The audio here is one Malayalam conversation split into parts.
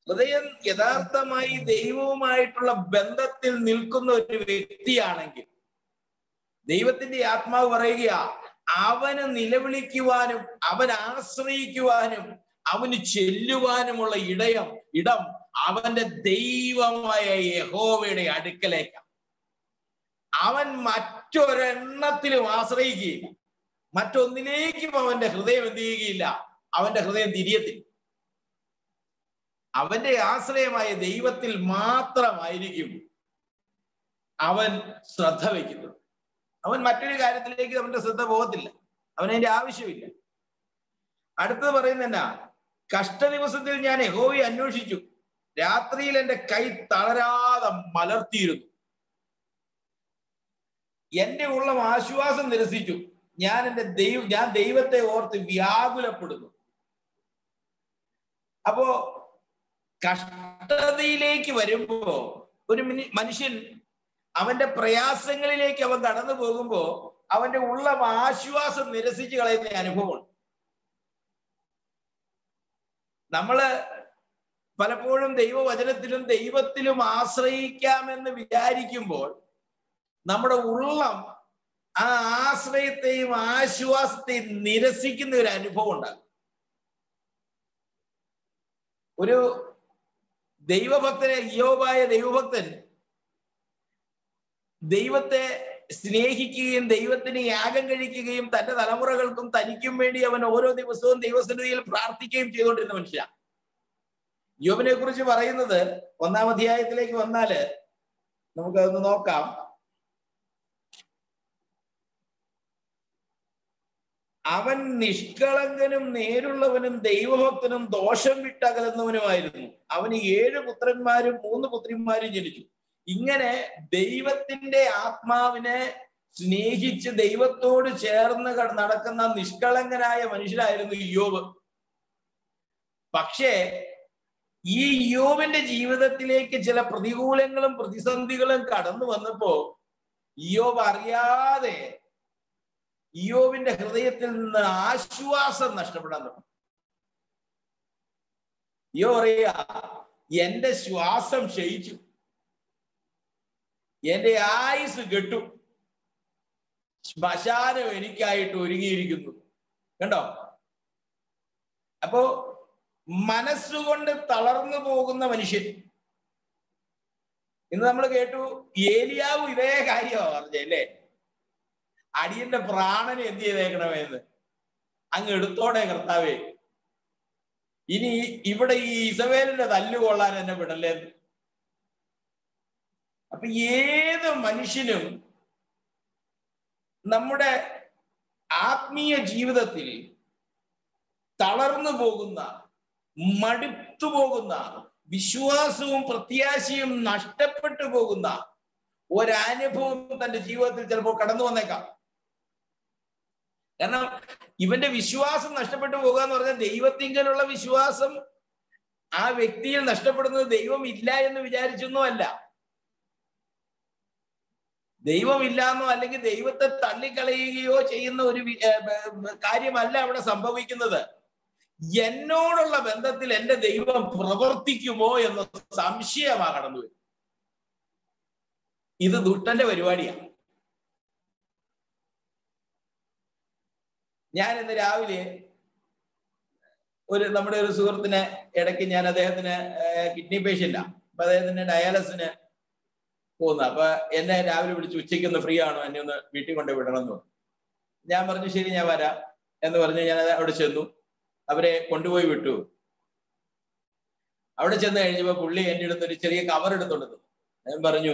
ഹൃദയം യഥാർത്ഥമായി ദൈവവുമായിട്ടുള്ള ബന്ധത്തിൽ നിൽക്കുന്ന ഒരു വ്യക്തിയാണെങ്കിൽ ദൈവത്തിന്റെ ആത്മാവ് പറയുക അവന് നിലവിളിക്കുവാനും അവൻ ആശ്രയിക്കുവാനും അവന് ചെല്ലുവാനുമുള്ള ഇടയം ഇടം അവന്റെ ദൈവമായ യഹോവയുടെ അടുക്കലേക്കാണ് അവൻ മറ്റൊരെണ്ണത്തിലും ആശ്രയിക്കുകയില്ല മറ്റൊന്നിലേക്കും അവന്റെ ഹൃദയം എന്ത് ചെയ്യുകയില്ല അവന്റെ ഹൃദയം തിരിയത്തില്ല അവന്റെ ആശ്രയമായ ദൈവത്തിൽ മാത്രമായിരിക്കും അവൻ ശ്രദ്ധ വയ്ക്കുന്നത് അവൻ മറ്റൊരു കാര്യത്തിലേക്ക് അവന്റെ ശ്രദ്ധ പോകത്തില്ല അവനതിന്റെ ആവശ്യമില്ല അടുത്തത് പറയുന്ന കഷ്ടദിവസത്തിൽ ഞാൻ യഹോവയെ അന്വേഷിച്ചു രാത്രിയിൽ എന്റെ കൈ തളരാതെ മലർത്തിയിരുന്നു എന്റെ ഉള്ളം ആശ്വാസം നിരസിച്ചു ഞാൻ എന്റെ ദൈവ ഞാൻ ദൈവത്തെ ഓർത്ത് വ്യാകുലപ്പെടുന്നു അപ്പോ കഷ്ടതയിലേക്ക് വരുമ്പോ ഒരു മിനി- മനുഷ്യൻ അവന്റെ പ്രയാസങ്ങളിലേക്ക് അവൻ കടന്നു പോകുമ്പോ അവന്റെ ഉള്ളം ആശ്വാസം നിരസിച്ച് കളയുന്ന അനുഭവമാണ് നമ്മള് പലപ്പോഴും ദൈവവചനത്തിലും ദൈവത്തിലും ആശ്രയിക്കാമെന്ന് വിചാരിക്കുമ്പോൾ നമ്മുടെ ഉള്ളം ആ ആശ്രയത്തെയും ആശ്വാസത്തെയും നിരസിക്കുന്ന ഒരു അനുഭവം ഉണ്ടാകും ഒരു ദൈവഭക്തനെ യോബായ ദൈവഭക്തൻ ദൈവത്തെ സ്നേഹിക്കുകയും ദൈവത്തിന് യാഗം കഴിക്കുകയും തന്റെ തലമുറകൾക്കും തനിക്കും വേണ്ടി അവൻ ഓരോ ദിവസവും ദൈവസന്നിധിയിൽ പ്രാർത്ഥിക്കുകയും ചെയ്തുകൊണ്ടിരുന്ന മനുഷ്യനാണ് യോബിനെ കുറിച്ച് പറയുന്നത് ഒന്നാം അധ്യായത്തിലേക്ക് വന്നാല് നമുക്കതൊന്ന് നോക്കാം അവൻ നിഷ്കളങ്കനും നേരുള്ളവനും ദൈവഭക്തനും ദോഷം വിട്ടകലുന്നവനുമായിരുന്നു അവന് ഏഴ് പുത്രന്മാരും മൂന്ന് പുത്രിമാരും ജനിച്ചു ഇങ്ങനെ ദൈവത്തിന്റെ ആത്മാവിനെ സ്നേഹിച്ച് ദൈവത്തോട് ചേർന്ന് ക- നടക്കുന്ന നിഷ്കളങ്കനായ മനുഷ്യരായിരുന്നു യോബ് പക്ഷേ ഈ യോബിന്റെ ജീവിതത്തിലേക്ക് ചില പ്രതികൂലങ്ങളും പ്രതിസന്ധികളും കടന്നു വന്നപ്പോ യോബ് അറിയാതെ യോബിന്റെ ഹൃദയത്തിൽ നിന്ന് ആശ്വാസം നഷ്ടപ്പെടാൻ തുടങ്ങി യോ അറിയ എന്റെ ശ്വാസം ക്ഷയിച്ചു എന്റെ ആയുസ് കെട്ടു ശ്മശാനം എനിക്കായിട്ട് ഒരുങ്ങിയിരിക്കുന്നു കണ്ടോ അപ്പോ മനസ്സുകൊണ്ട് തളർന്നു പോകുന്ന മനുഷ്യൻ ഇന്ന് നമ്മൾ കേട്ടു ഏലിയാവ് ഇതേ കാര്യമാണ് പറഞ്ഞേ അല്ലേ അടിയന്റെ പ്രാണനെ എന്ത് ചെയ്തേക്കണമെന്ന് അങ്ങ് എടുത്തോടെ കർത്താവേ ഇനി ഇവിടെ ഈ ഇസവേലിന്റെ തല്ല് കൊള്ളാൻ എന്നെ വിടല്ലേ അപ്പൊ ഏത് മനുഷ്യനും നമ്മുടെ ആത്മീയ ജീവിതത്തിൽ തളർന്നു പോകുന്ന മടുത്തു പോകുന്ന വിശ്വാസവും പ്രത്യാശയും നഷ്ടപ്പെട്ടു പോകുന്ന ഒരനുഭവം തന്റെ ജീവിതത്തിൽ ചിലപ്പോൾ കടന്നു വന്നേക്കാം കാരണം ഇവന്റെ വിശ്വാസം നഷ്ടപ്പെട്ടു പോകുക എന്ന് പറഞ്ഞാൽ ദൈവത്തിങ്കലുള്ള വിശ്വാസം ആ വ്യക്തിയിൽ നഷ്ടപ്പെടുന്നത് ദൈവം ഇല്ല എന്ന് വിചാരിച്ചൊന്നും അല്ല ദൈവമില്ലാന്നോ അല്ലെങ്കിൽ ദൈവത്തെ തള്ളിക്കളയുകയോ ചെയ്യുന്ന ഒരു വി- ഏർ ബ- ബ- കാര്യമല്ല അവിടെ സംഭവിക്കുന്നത് എന്നോടുള്ള ബന്ധത്തിൽ എന്റെ ദൈവം പ്രവർത്തിക്കുമോ എന്ന സംശയമാ കടന്നു വരുന്നത് ഇത് ദുഷ്ടന്റെ പരിപാടിയാണ് ഞാൻ ഇന്ന് രാവിലെ ഒരു നമ്മുടെ ഒരു സുഹൃത്തിന് ഇടയ്ക്ക് ഞാൻ അദ്ദേഹത്തിന് കിഡ്നി പേഷ്യന്റാ അപ്പൊ അദ്ദേഹത്തിന് ഡയാലിസിന് പോകുന്ന അപ്പൊ എന്നെ രാവിലെ വിളിച്ച് ഉച്ചയ്ക്ക് ഒന്ന് ഫ്രീ ആണോ എന്നെ ഒന്ന് വീട്ടിൽ കൊണ്ട് വിടണം എന്ന് പറഞ്ഞു ഞാൻ പറഞ്ഞു ശരി ഞാൻ വരാം എന്ന് പറഞ്ഞ് ഞാൻ അവിടെ ചെന്നു അവരെ കൊണ്ടുപോയി വിട്ടു അവിടെ ചെന്ന് കഴിഞ്ഞപ്പോ പുള്ളി എന്റെ അടുത്ത് ഒരു ചെറിയ കവർ എടുത്തോണ്ട് തന്നു. ഞാൻ പറഞ്ഞു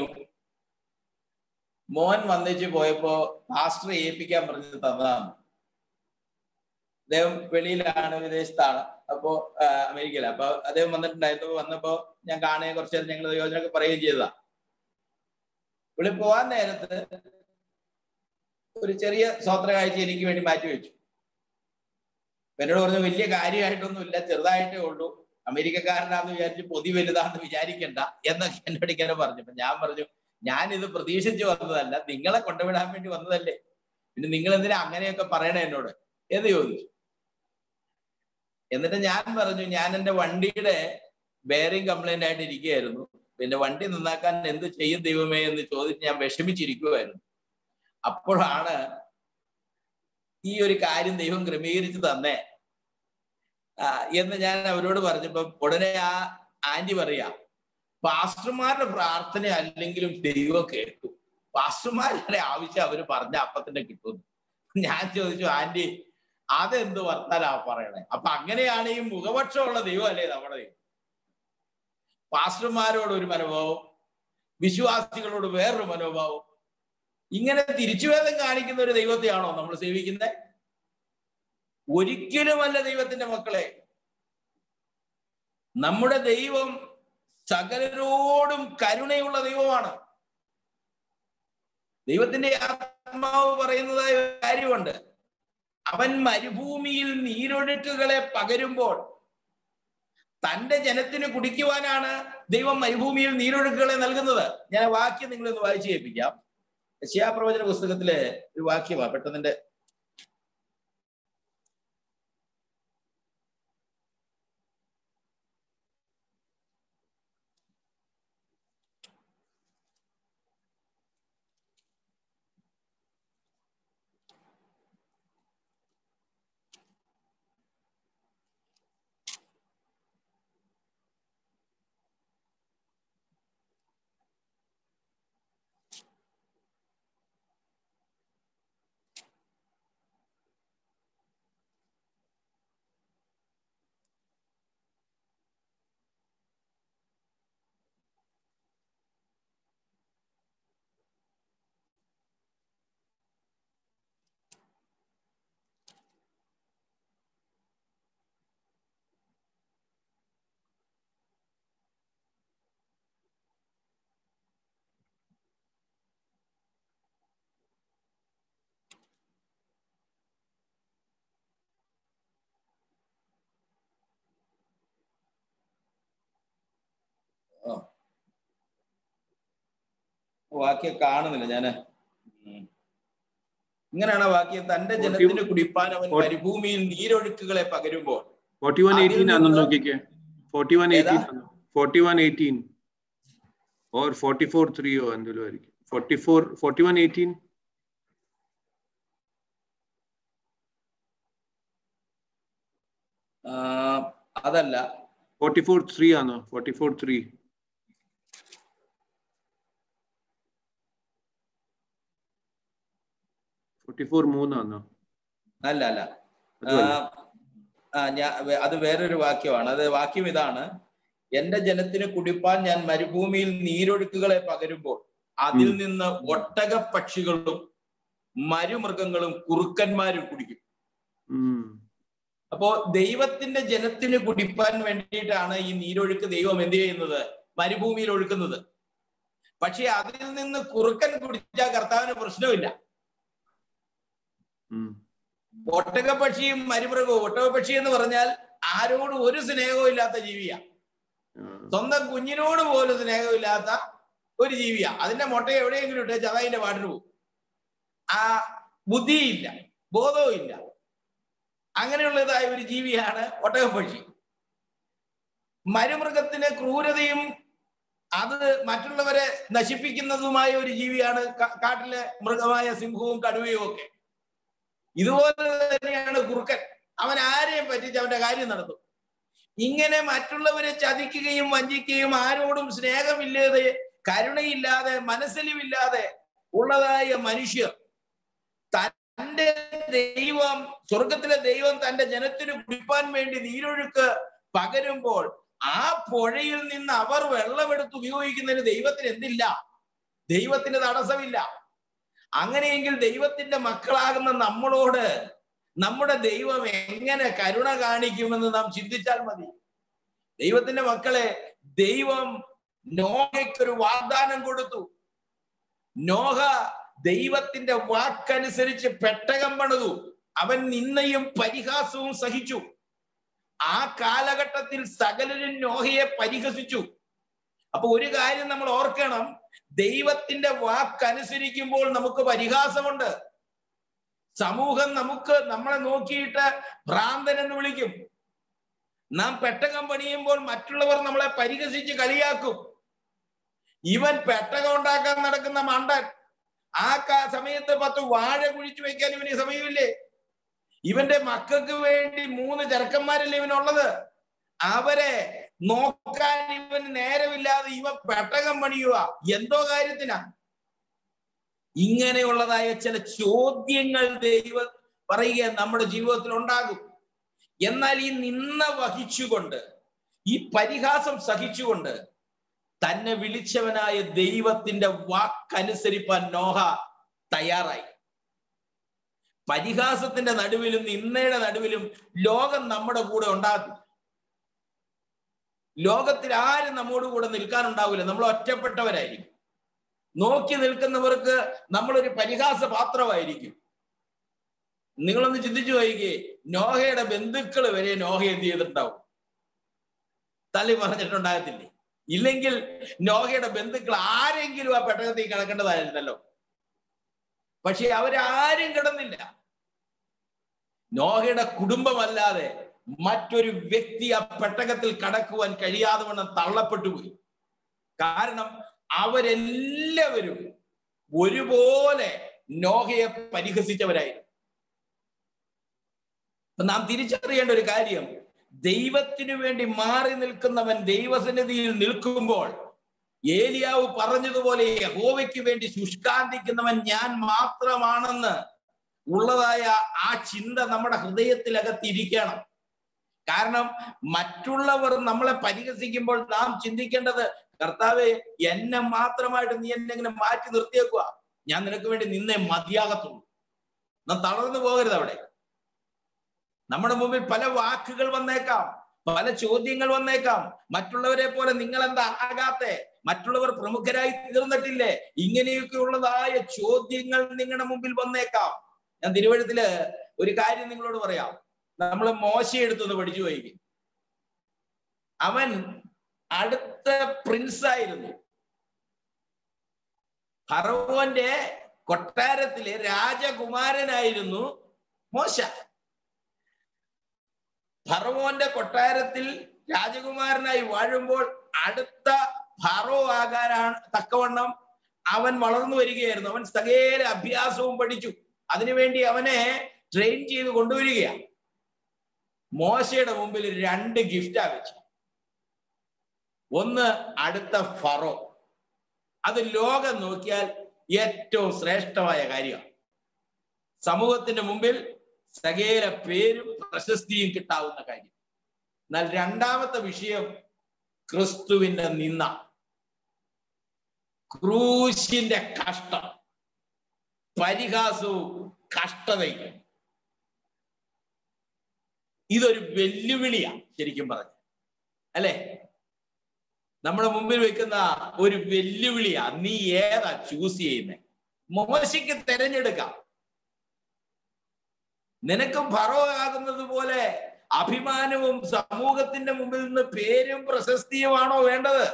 മോൻ വന്നേച്ച് പോയപ്പോ പാസ്റ്റർ ഏൽപ്പിക്കാൻ പറഞ്ഞു തന്നതാണ് അദ്ദേഹം വെളിയിലാണ് വിദേശത്താണ് അപ്പോ ആ, അമേരിക്കയില അപ്പൊ അദ്ദേഹം വന്നിട്ടുണ്ടായിരുന്നു വന്നപ്പോ ഞാൻ കാണുകയും കുറച്ചു നേരം ഞങ്ങൾ യോജനയൊക്കെ പറയുകയും ചെയ്തതാ പുള്ളി പോവാൻ നേരത്ത് ഒരു ചെറിയ സ്വോത്ര കാഴ്ച എനിക്ക് വേണ്ടി മാറ്റി വെച്ചു അപ്പൊ എന്നോട് പറഞ്ഞു വലിയ കാര്യമായിട്ടൊന്നും ഇല്ല ചെറുതായിട്ടേ ഉള്ളൂ അമേരിക്കക്കാരനാന്ന് വിചാരിച്ച് പൊതി വലുതാന്ന് വിചാരിക്കണ്ട എന്നൊക്കെ എന്നോട് ഇങ്ങനെ പറഞ്ഞു അപ്പൊ ഞാൻ പറഞ്ഞു ഞാൻ ഇത് പ്രതീക്ഷിച്ച് വന്നതല്ല നിങ്ങളെ കൊണ്ടുവിടാൻ വേണ്ടി വന്നതല്ലേ പിന്നെ നിങ്ങൾ എന്തിനാ അങ്ങനെയൊക്കെ പറയണേ എന്നോട് എന്ന് ചോദിച്ചു എന്നിട്ട് ഞാൻ പറഞ്ഞു ഞാൻ എന്റെ വണ്ടിയുടെ ബെയറിംഗ് കംപ്ലൈന്റ് ആയിട്ട് ഇരിക്കുകയായിരുന്നു പിന്നെ വണ്ടി നന്നാക്കാൻ എന്ത് ചെയ്യും ദൈവമേ എന്ന് ചോദിച്ച് ഞാൻ വിഷമിച്ചിരിക്കുമായിരുന്നു അപ്പോഴാണ് ഈ ഒരു കാര്യം ദൈവം ക്രമീകരിച്ച് തന്നേ ആ, എന്ന് ഞാൻ അവരോട് പറഞ്ഞപ്പോ ഉടനെ ആ ആന്റി പറയാ പാസ്റ്റർമാരുടെ പ്രാർത്ഥന അല്ലെങ്കിലും ദൈവം കേൾക്കും പാസ്റ്റർമാരുടെ ആവശ്യം അവര് പറഞ്ഞ അപ്പത്തന്നെ കിട്ടും ഞാൻ ചോദിച്ചു ആന്റി അതെന്ത് വർത്താനാ പറയണേ അപ്പൊ അങ്ങനെയാണ് ഈ മുഖപക്ഷമുള്ള ദൈവം അല്ലേ നമ്മുടെ ദൈവം പാസ്റ്റർമാരോട് ഒരു മനോഭാവം വിശ്വാസികളോട് വേറൊരു മനോഭാവം ഇങ്ങനെ തിരിച്ചുവേദം കാണിക്കുന്ന ഒരു ദൈവത്തെയാണോ നമ്മൾ സേവിക്കുന്നത് ഒരിക്കലുമല്ല ദൈവത്തിന്റെ മക്കളെ നമ്മുടെ ദൈവം സകലരോടും കരുണയുള്ള ദൈവമാണ് ദൈവത്തിന്റെ ആത്മാവ് പറയുന്നതായ ഒരു കാര്യമുണ്ട് അവൻ മരുഭൂമിയിൽ നീരൊഴുക്കുകളെ പകരുമ്പോൾ തന്റെ ജനത്തിന് കുടിക്കുവാനാണ് ദൈവം മരുഭൂമിയിൽ നീരൊഴുക്കുകളെ നൽകുന്നത് ഞാൻ ആ വാക്യം നിങ്ങളൊന്ന് വായിച്ചു കേൾപ്പിക്കാം യശയാപ്രവചന പുസ്തകത്തിലെ ഒരു വാക്യമാണ് പെട്ടെന്ന് വാക്യം കാണുന്നില്ല ഞാന് ഉം. ഇങ്ങനെയാണ് ആ വാക്യം തന്റെ ജനത്തിന് കുടിപ്പാൻ അവൻ ഫോർട്ടി- മരുഭൂമിയിൽ നീരൊഴുക്കുകളെ പകരുമ്പോൾ ഫോർട്ടി വൺ എയ്റ്റീൻ അതിൽ ആണെന്ന് നിന്ന് നോക്കിക്കേ ഫോർട്ടി വൺ ഏതാ? Eighteen forty one eighteen or forty four ത്രീയോ എന്തെങ്കിലും ആയിരിക്കും forty four forty one eighteen ആ, അതല്ല ഫോർട്ടി ഫോർ ത്രീ ആണോ forty four three forty four മൂന്നാണോ അല്ല അല്ല ആ, അതുമല്ല ആ ഞാൻ വേ- അത് വേറൊരു വാക്യമാണ് അത് വാക്യം ഇതാണ് എന്റെ ജനത്തിന് കുടിപ്പാൻ ഞാൻ മരുഭൂമിയിൽ നീരൊഴുക്കുകളെ പകരുമ്പോൾ അതിൽ ഉം. നിന്ന് ഒട്ടക പക്ഷികളും മരുമൃഗങ്ങളും കുറുക്കന്മാരും കുടിക്കും ഉം. അപ്പോ ദൈവത്തിന്റെ ജനത്തിന് കുടിപ്പാൻ വേണ്ടിയിട്ടാണ് ഈ നീരൊഴുക്ക് ദൈവം എന്ത് ചെയ്യുന്നത് മരുഭൂമിയിൽ ഒഴുക്കുന്നത് പക്ഷെ അതിൽ നിന്ന് കുറുക്കൻ കുടിച്ചാൽ കർത്താവിന് പ്രശ്നമില്ല ഉം. ഒട്ടകപ്പക്ഷിയും മരുമൃഗവും ഒട്ടകപ്പക്ഷി എന്ന് പറഞ്ഞാൽ ആരോടും ഒരു സ്നേഹവും ഇല്ലാത്ത ജീവിയാ ആ. സ്വന്തം കുഞ്ഞിനോട് പോലും സ്നേഹമില്ലാത്ത ഒരു ജീവിയാ അതിന്റെ മുട്ട എവിടെയെങ്കിലും ഇട്ടേച്ച് അതതിന്റെ പാട്ടിന് പോകും ആ ബുദ്ധിയില്ല ബോധവും ഇല്ല അങ്ങനെയുള്ളതായ ഒരു ജീവിയാണ് ഒട്ടകപ്പക്ഷി മരുമൃഗത്തിന് ക്രൂരതയും അത് മറ്റുള്ളവരെ നശിപ്പിക്കുന്നതുമായ ഒരു ജീവിയാണ് കാ- കാട്ടിലെ മൃഗമായ സിംഹവും കടുവയും ഒക്കെ ഇതുപോലെ തന്നെയാണ് കുറുക്കൻ അവൻ ആരെയും പറ്റിച്ച് അവന്റെ കാര്യം നടത്തും ഇങ്ങനെ മറ്റുള്ളവരെ ചതിക്കുകയും വഞ്ചിക്കുകയും ആരോടും സ്നേഹമില്ലാതെ കരുണയില്ലാതെ മനസ്സലിവില്ലാതെ ഉള്ളതായ മനുഷ്യർ തന്റെ ദൈവം സ്വർഗത്തിലെ ദൈവം തന്റെ ജനത്തിന് കുടിപ്പാൻ വേണ്ടി നീരൊഴുക്ക് പകരുമ്പോൾ ആ പുഴയിൽ നിന്ന് അവർ വെള്ളമെടുത്ത് ഉപയോഗിക്കുന്നതിന് ദൈവത്തിന് എന്തില്ല ദൈവത്തിന് തടസ്സമില്ല അങ്ങനെയെങ്കിൽ ദൈവത്തിന്റെ മക്കളാകുന്ന നമ്മളോട് നമ്മുടെ ദൈവം എങ്ങനെ കരുണ കാണിക്കുമെന്ന് നാം ചിന്തിച്ചാൽ മതി ദൈവത്തിന്റെ മക്കളെ ദൈവം നോഹയ്ക്കൊരു വാഗ്ദാനം കൊടുത്തു നോഹ ദൈവത്തിന്റെ വാക്കനുസരിച്ച് പെട്ടകം പണിതു അവൻ നിന്നയും പരിഹാസവും സഹിച്ചു ആ കാലഘട്ടത്തിൽ സകലരും നോഹയെ പരിഹസിച്ചു അപ്പൊ ഒരു കാര്യം നമ്മൾ ഓർക്കണം ദൈവത്തിന്റെ വാക്കനുസരിക്കുമ്പോൾ നമുക്ക് പരിഹാസമുണ്ട് സമൂഹം നമുക്ക് നമ്മളെ നോക്കിയിട്ട് ഭ്രാന്തൻ എന്ന് വിളിക്കും നാം പെട്ടകം പണിയുമ്പോൾ മറ്റുള്ളവർ നമ്മളെ പരിഹസിച്ച് കളിയാക്കും ഇവൻ പെട്ടകം ഉണ്ടാക്കാൻ നടക്കുന്ന മണ്ടൻ ആ കാ- സമയത്ത് പത്ത് വാഴ കുഴിച്ചു വെക്കാൻ ഇവന് സമയമില്ലേ ഇവന്റെ മക്കൾക്ക് വേണ്ടി മൂന്ന് ചെറുക്കന്മാരല്ലേ ഇവനുള്ളത് അവരെ നോക്കാൻ ഇവന് നേരമില്ലാതെ ഇവ പെട്ടകം പണിയുക എന്തോ കാര്യത്തിനാ ഇങ്ങനെയുള്ളതായ ചില ചോദ്യങ്ങൾ ദൈവം പറയുക നമ്മുടെ ജീവിതത്തിൽ ഉണ്ടാകും എന്നാൽ ഈ നിന്ന വഹിച്ചുകൊണ്ട് ഈ പരിഹാസം സഹിച്ചുകൊണ്ട് തന്നെ വിളിച്ചവനായ ദൈവത്തിന്റെ വാക്കനുസരിപ്പാൻ നോഹ തയ്യാറായി പരിഹാസത്തിന്റെ നടുവിലും നിന്നയുടെ നടുവിലും ലോകം നമ്മുടെ കൂടെ ഉണ്ടാകും ലോകത്തിൽ ആരും നമ്മോട് കൂടെ നിൽക്കാനുണ്ടാവില്ല നമ്മൾ ഒറ്റപ്പെട്ടവരായിരിക്കും നോക്കി നിൽക്കുന്നവർക്ക് നമ്മളൊരു പരിഹാസ പാത്രമായിരിക്കും നിങ്ങളൊന്ന് ചിന്തിച്ചു നോക്കിക്കേ നോഹയുടെ ബന്ധുക്കൾ വരെ നോഹ എന്ത് ചെയ്തിട്ടുണ്ടാവും തള്ളി പറഞ്ഞിട്ടുണ്ടാകത്തില്ലേ ഇല്ലെങ്കിൽ നോഹയുടെ ബന്ധുക്കൾ ആരെങ്കിലും ആ പെട്ടകത്തിൽ കിടക്കേണ്ടതായിരുന്നല്ലോ പക്ഷെ അവരാരും കിടന്നില്ല നോഹയുടെ കുടുംബമല്ലാതെ മറ്റൊരു വ്യക്തി ആ പെട്ടകത്തിൽ കടക്കുവാൻ കഴിയാതെ വണ്ണം തള്ളപ്പെട്ടു പോയി കാരണം അവരെല്ലാവരും ഒരുപോലെ നോഹയെ പരിഹസിച്ചവരായിരുന്നു അപ്പൊ നാം തിരിച്ചറിയേണ്ട ഒരു കാര്യം ദൈവത്തിനു വേണ്ടി മാറി നിൽക്കുന്നവൻ ദൈവസന്നിധിയിൽ നിൽക്കുമ്പോൾ ഏലിയാവ് പറഞ്ഞതുപോലെ യഹോവയ്ക്ക് വേണ്ടി ശുഷ്കാന്തിക്കുന്നവൻ ഞാൻ മാത്രമാണെന്ന് ഉള്ളതായ ആ ചിന്ത നമ്മുടെ ഹൃദയത്തിലകത്തിരിക്കണം കാരണം മറ്റുള്ളവർ നമ്മളെ പരിഹസിക്കുമ്പോൾ നാം ചിന്തിക്കേണ്ടത് കർത്താവെ എന്നെ മാത്രമായിട്ട് നീ എന്നെ ഇങ്ങനെ മാറ്റി നിർത്തിയേക്കുക ഞാൻ നിനക്ക് വേണ്ടി നിന്നെ മതിയാകത്തുള്ളൂ നാം തളർന്നു പോകരുത് അവിടെ നമ്മുടെ മുമ്പിൽ പല വാക്കുകൾ വന്നേക്കാം പല ചോദ്യങ്ങൾ വന്നേക്കാം മറ്റുള്ളവരെ പോലെ നിങ്ങൾ എന്താ ആകാത്തെ മറ്റുള്ളവർ പ്രമുഖരായി തീർന്നിട്ടില്ലേ ഇങ്ങനെയൊക്കെ ഉള്ളതായ ചോദ്യങ്ങൾ നിങ്ങളുടെ മുമ്പിൽ വന്നേക്കാം ഞാൻ തിരുവഴുത്തില് ഒരു കാര്യം നിങ്ങളോട് പറയാം നമ്മൾ മോശ എടുത്തൊന്ന് പഠിച്ചു പോയി അവൻ അടുത്ത പ്രിൻസ് ആയിരുന്നു ഫറവോന്റെ കൊട്ടാരത്തിലെ രാജകുമാരനായിരുന്നു മോശ ഫറവോന്റെ കൊട്ടാരത്തിൽ രാജകുമാരനായി വാഴുമ്പോൾ അടുത്ത ഫറോ ആകാനാണ് തക്കവണ്ണം അവൻ വളർന്നു വരികയായിരുന്നു അവൻ സകേല അഭ്യാസവും പഠിച്ചു അതിനുവേണ്ടി അവനെ ട്രെയിൻ ചെയ്ത് കൊണ്ടുവരികയാണ് മോശയുടെ മുമ്പിൽ രണ്ട് ഗിഫ്റ്റാ വെച്ചു ഒന്ന് അടുത്ത ഫറോ അത് ലോകം നോക്കിയാൽ ഏറ്റവും ശ്രേഷ്ഠമായ കാര്യമാണ് സമൂഹത്തിന്റെ മുമ്പിൽ സകേല പേരും പ്രശസ്തിയും കിട്ടാവുന്ന കാര്യം എന്നാൽ രണ്ടാമത്തെ വിഷയം ക്രിസ്തുവിന്റെ നിന്ന ക്രൂശിന്റെ കഷ്ടം പരിഹാസവും കഷ്ടതയും ഇതൊരു വെല്ലുവിളിയാണ് ശരിക്കും പറഞ്ഞു അല്ലെ നമ്മുടെ മുമ്പിൽ വെക്കുന്ന ഒരു വെല്ലുവിളിയാ നീ ഏതാ ചൂസ് ചെയ്യുന്നത് മോശയ്ക്ക് തെരഞ്ഞെടുക്കാം നിനക്ക് ഫറോ ആകുന്നത് പോലെ അഭിമാനവും സമൂഹത്തിന്റെ മുമ്പിൽ നിന്ന് പേരും പ്രശസ്തിയുമാണോ വേണ്ടത്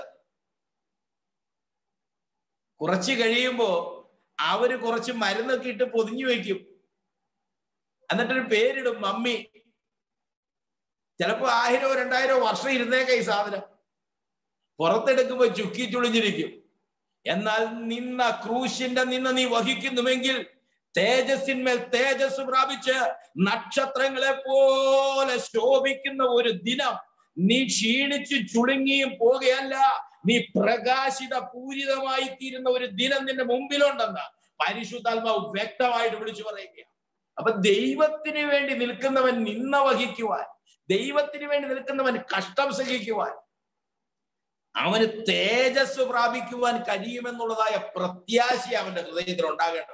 കുറച്ച് കഴിയുമ്പോ അവര് കുറച്ച് മരുന്നൊക്കെ ഇട്ട് പൊതിഞ്ഞു വെക്കും എന്നിട്ടൊരു പേരിടും മമ്മി ചിലപ്പോ ആയിരോ രണ്ടായിരോ വർഷം ഇരുന്നേക്ക ഈ സാധനം പുറത്തെടുക്കുമ്പോ ചുക്കി ചുളിഞ്ഞിരിക്കും എന്നാൽ നിന്ന ക്രൂശിന്റെ നിന്ന് നീ വഹിക്കുന്നുവെങ്കിൽ തേജസ്സിന്മേൽ തേജസ് പ്രാപിച്ച് നക്ഷത്രങ്ങളെ പോലെ ശോഭിക്കുന്ന ഒരു ദിനം നീ ക്ഷീണിച്ച് ചുളുങ്ങിയും പോകുകയല്ല നീ പ്രകാശിത പൂരിതമായി തീരുന്ന ഒരു ദിനം നിന്റെ മുമ്പിലുണ്ടെന്ന് പരിശുദ്ധാത്മാവ് വ്യക്തമായിട്ട് വിളിച്ചു പറയുകയാണ് അപ്പൊ ദൈവത്തിന് വേണ്ടി നിൽക്കുന്നവൻ നിന്ന വഹിക്കുവാൻ ദൈവത്തിന് വേണ്ടി നിൽക്കുന്നവൻ കഷ്ടം സഹിക്കുവാൻ അവന് തേജസ് പ്രാപിക്കുവാൻ കഴിയുമെന്നുള്ളതായ പ്രത്യാശ അവന്റെ ഹൃദയത്തിൽ ഉണ്ടാകേണ്ടത്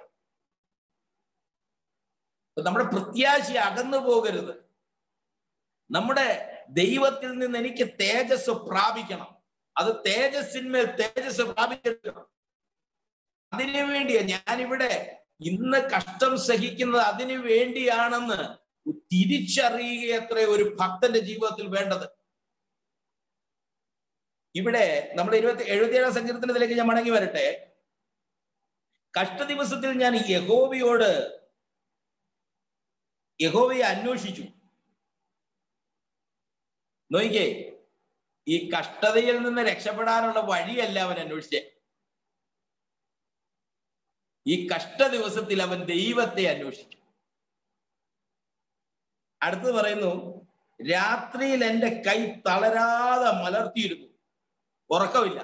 നമ്മുടെ പ്രത്യാശ അകന്നു പോകരുത് നമ്മുടെ ദൈവത്തിൽ നിന്ന് എനിക്ക് തേജസ് പ്രാപിക്കണം അത് തേജസ്സിന്മേൽ തേജസ് പ്രാപിക്കണം അതിനു വേണ്ടിയാ ഞാനിവിടെ ഇന്ന് കഷ്ടം സഹിക്കുന്നത് അതിനു വേണ്ടിയാണെന്ന് തിരിച്ചറിയുകയത്ര ഒരു ഭക്തന്റെ ജീവിതത്തിൽ വേണ്ടത് ഇവിടെ നമ്മൾ ഇരുപത്തി എഴുപത്തിയേഴാം സങ്കീർത്തനത്തിലേക്ക് ഞാൻ മടങ്ങി വരട്ടെ കഷ്ട ദിവസത്തിൽ ഞാൻ യഹോവയോട് യഹോവയെ അന്വേഷിച്ചു നോക്കിക്കേ ഈ കഷ്ടതയിൽ നിന്ന് രക്ഷപ്പെടാനുള്ള വഴിയല്ല അവൻ അന്വേഷിച്ചേ ഈ കഷ്ട ദിവസത്തിൽ അവൻ ദൈവത്തെ അന്വേഷിച്ചു അടുത്ത് പറയുന്നു രാത്രിയിൽ എന്റെ കൈ തളരാതെ മലർത്തിയിരുന്നു ഉറക്കമില്ല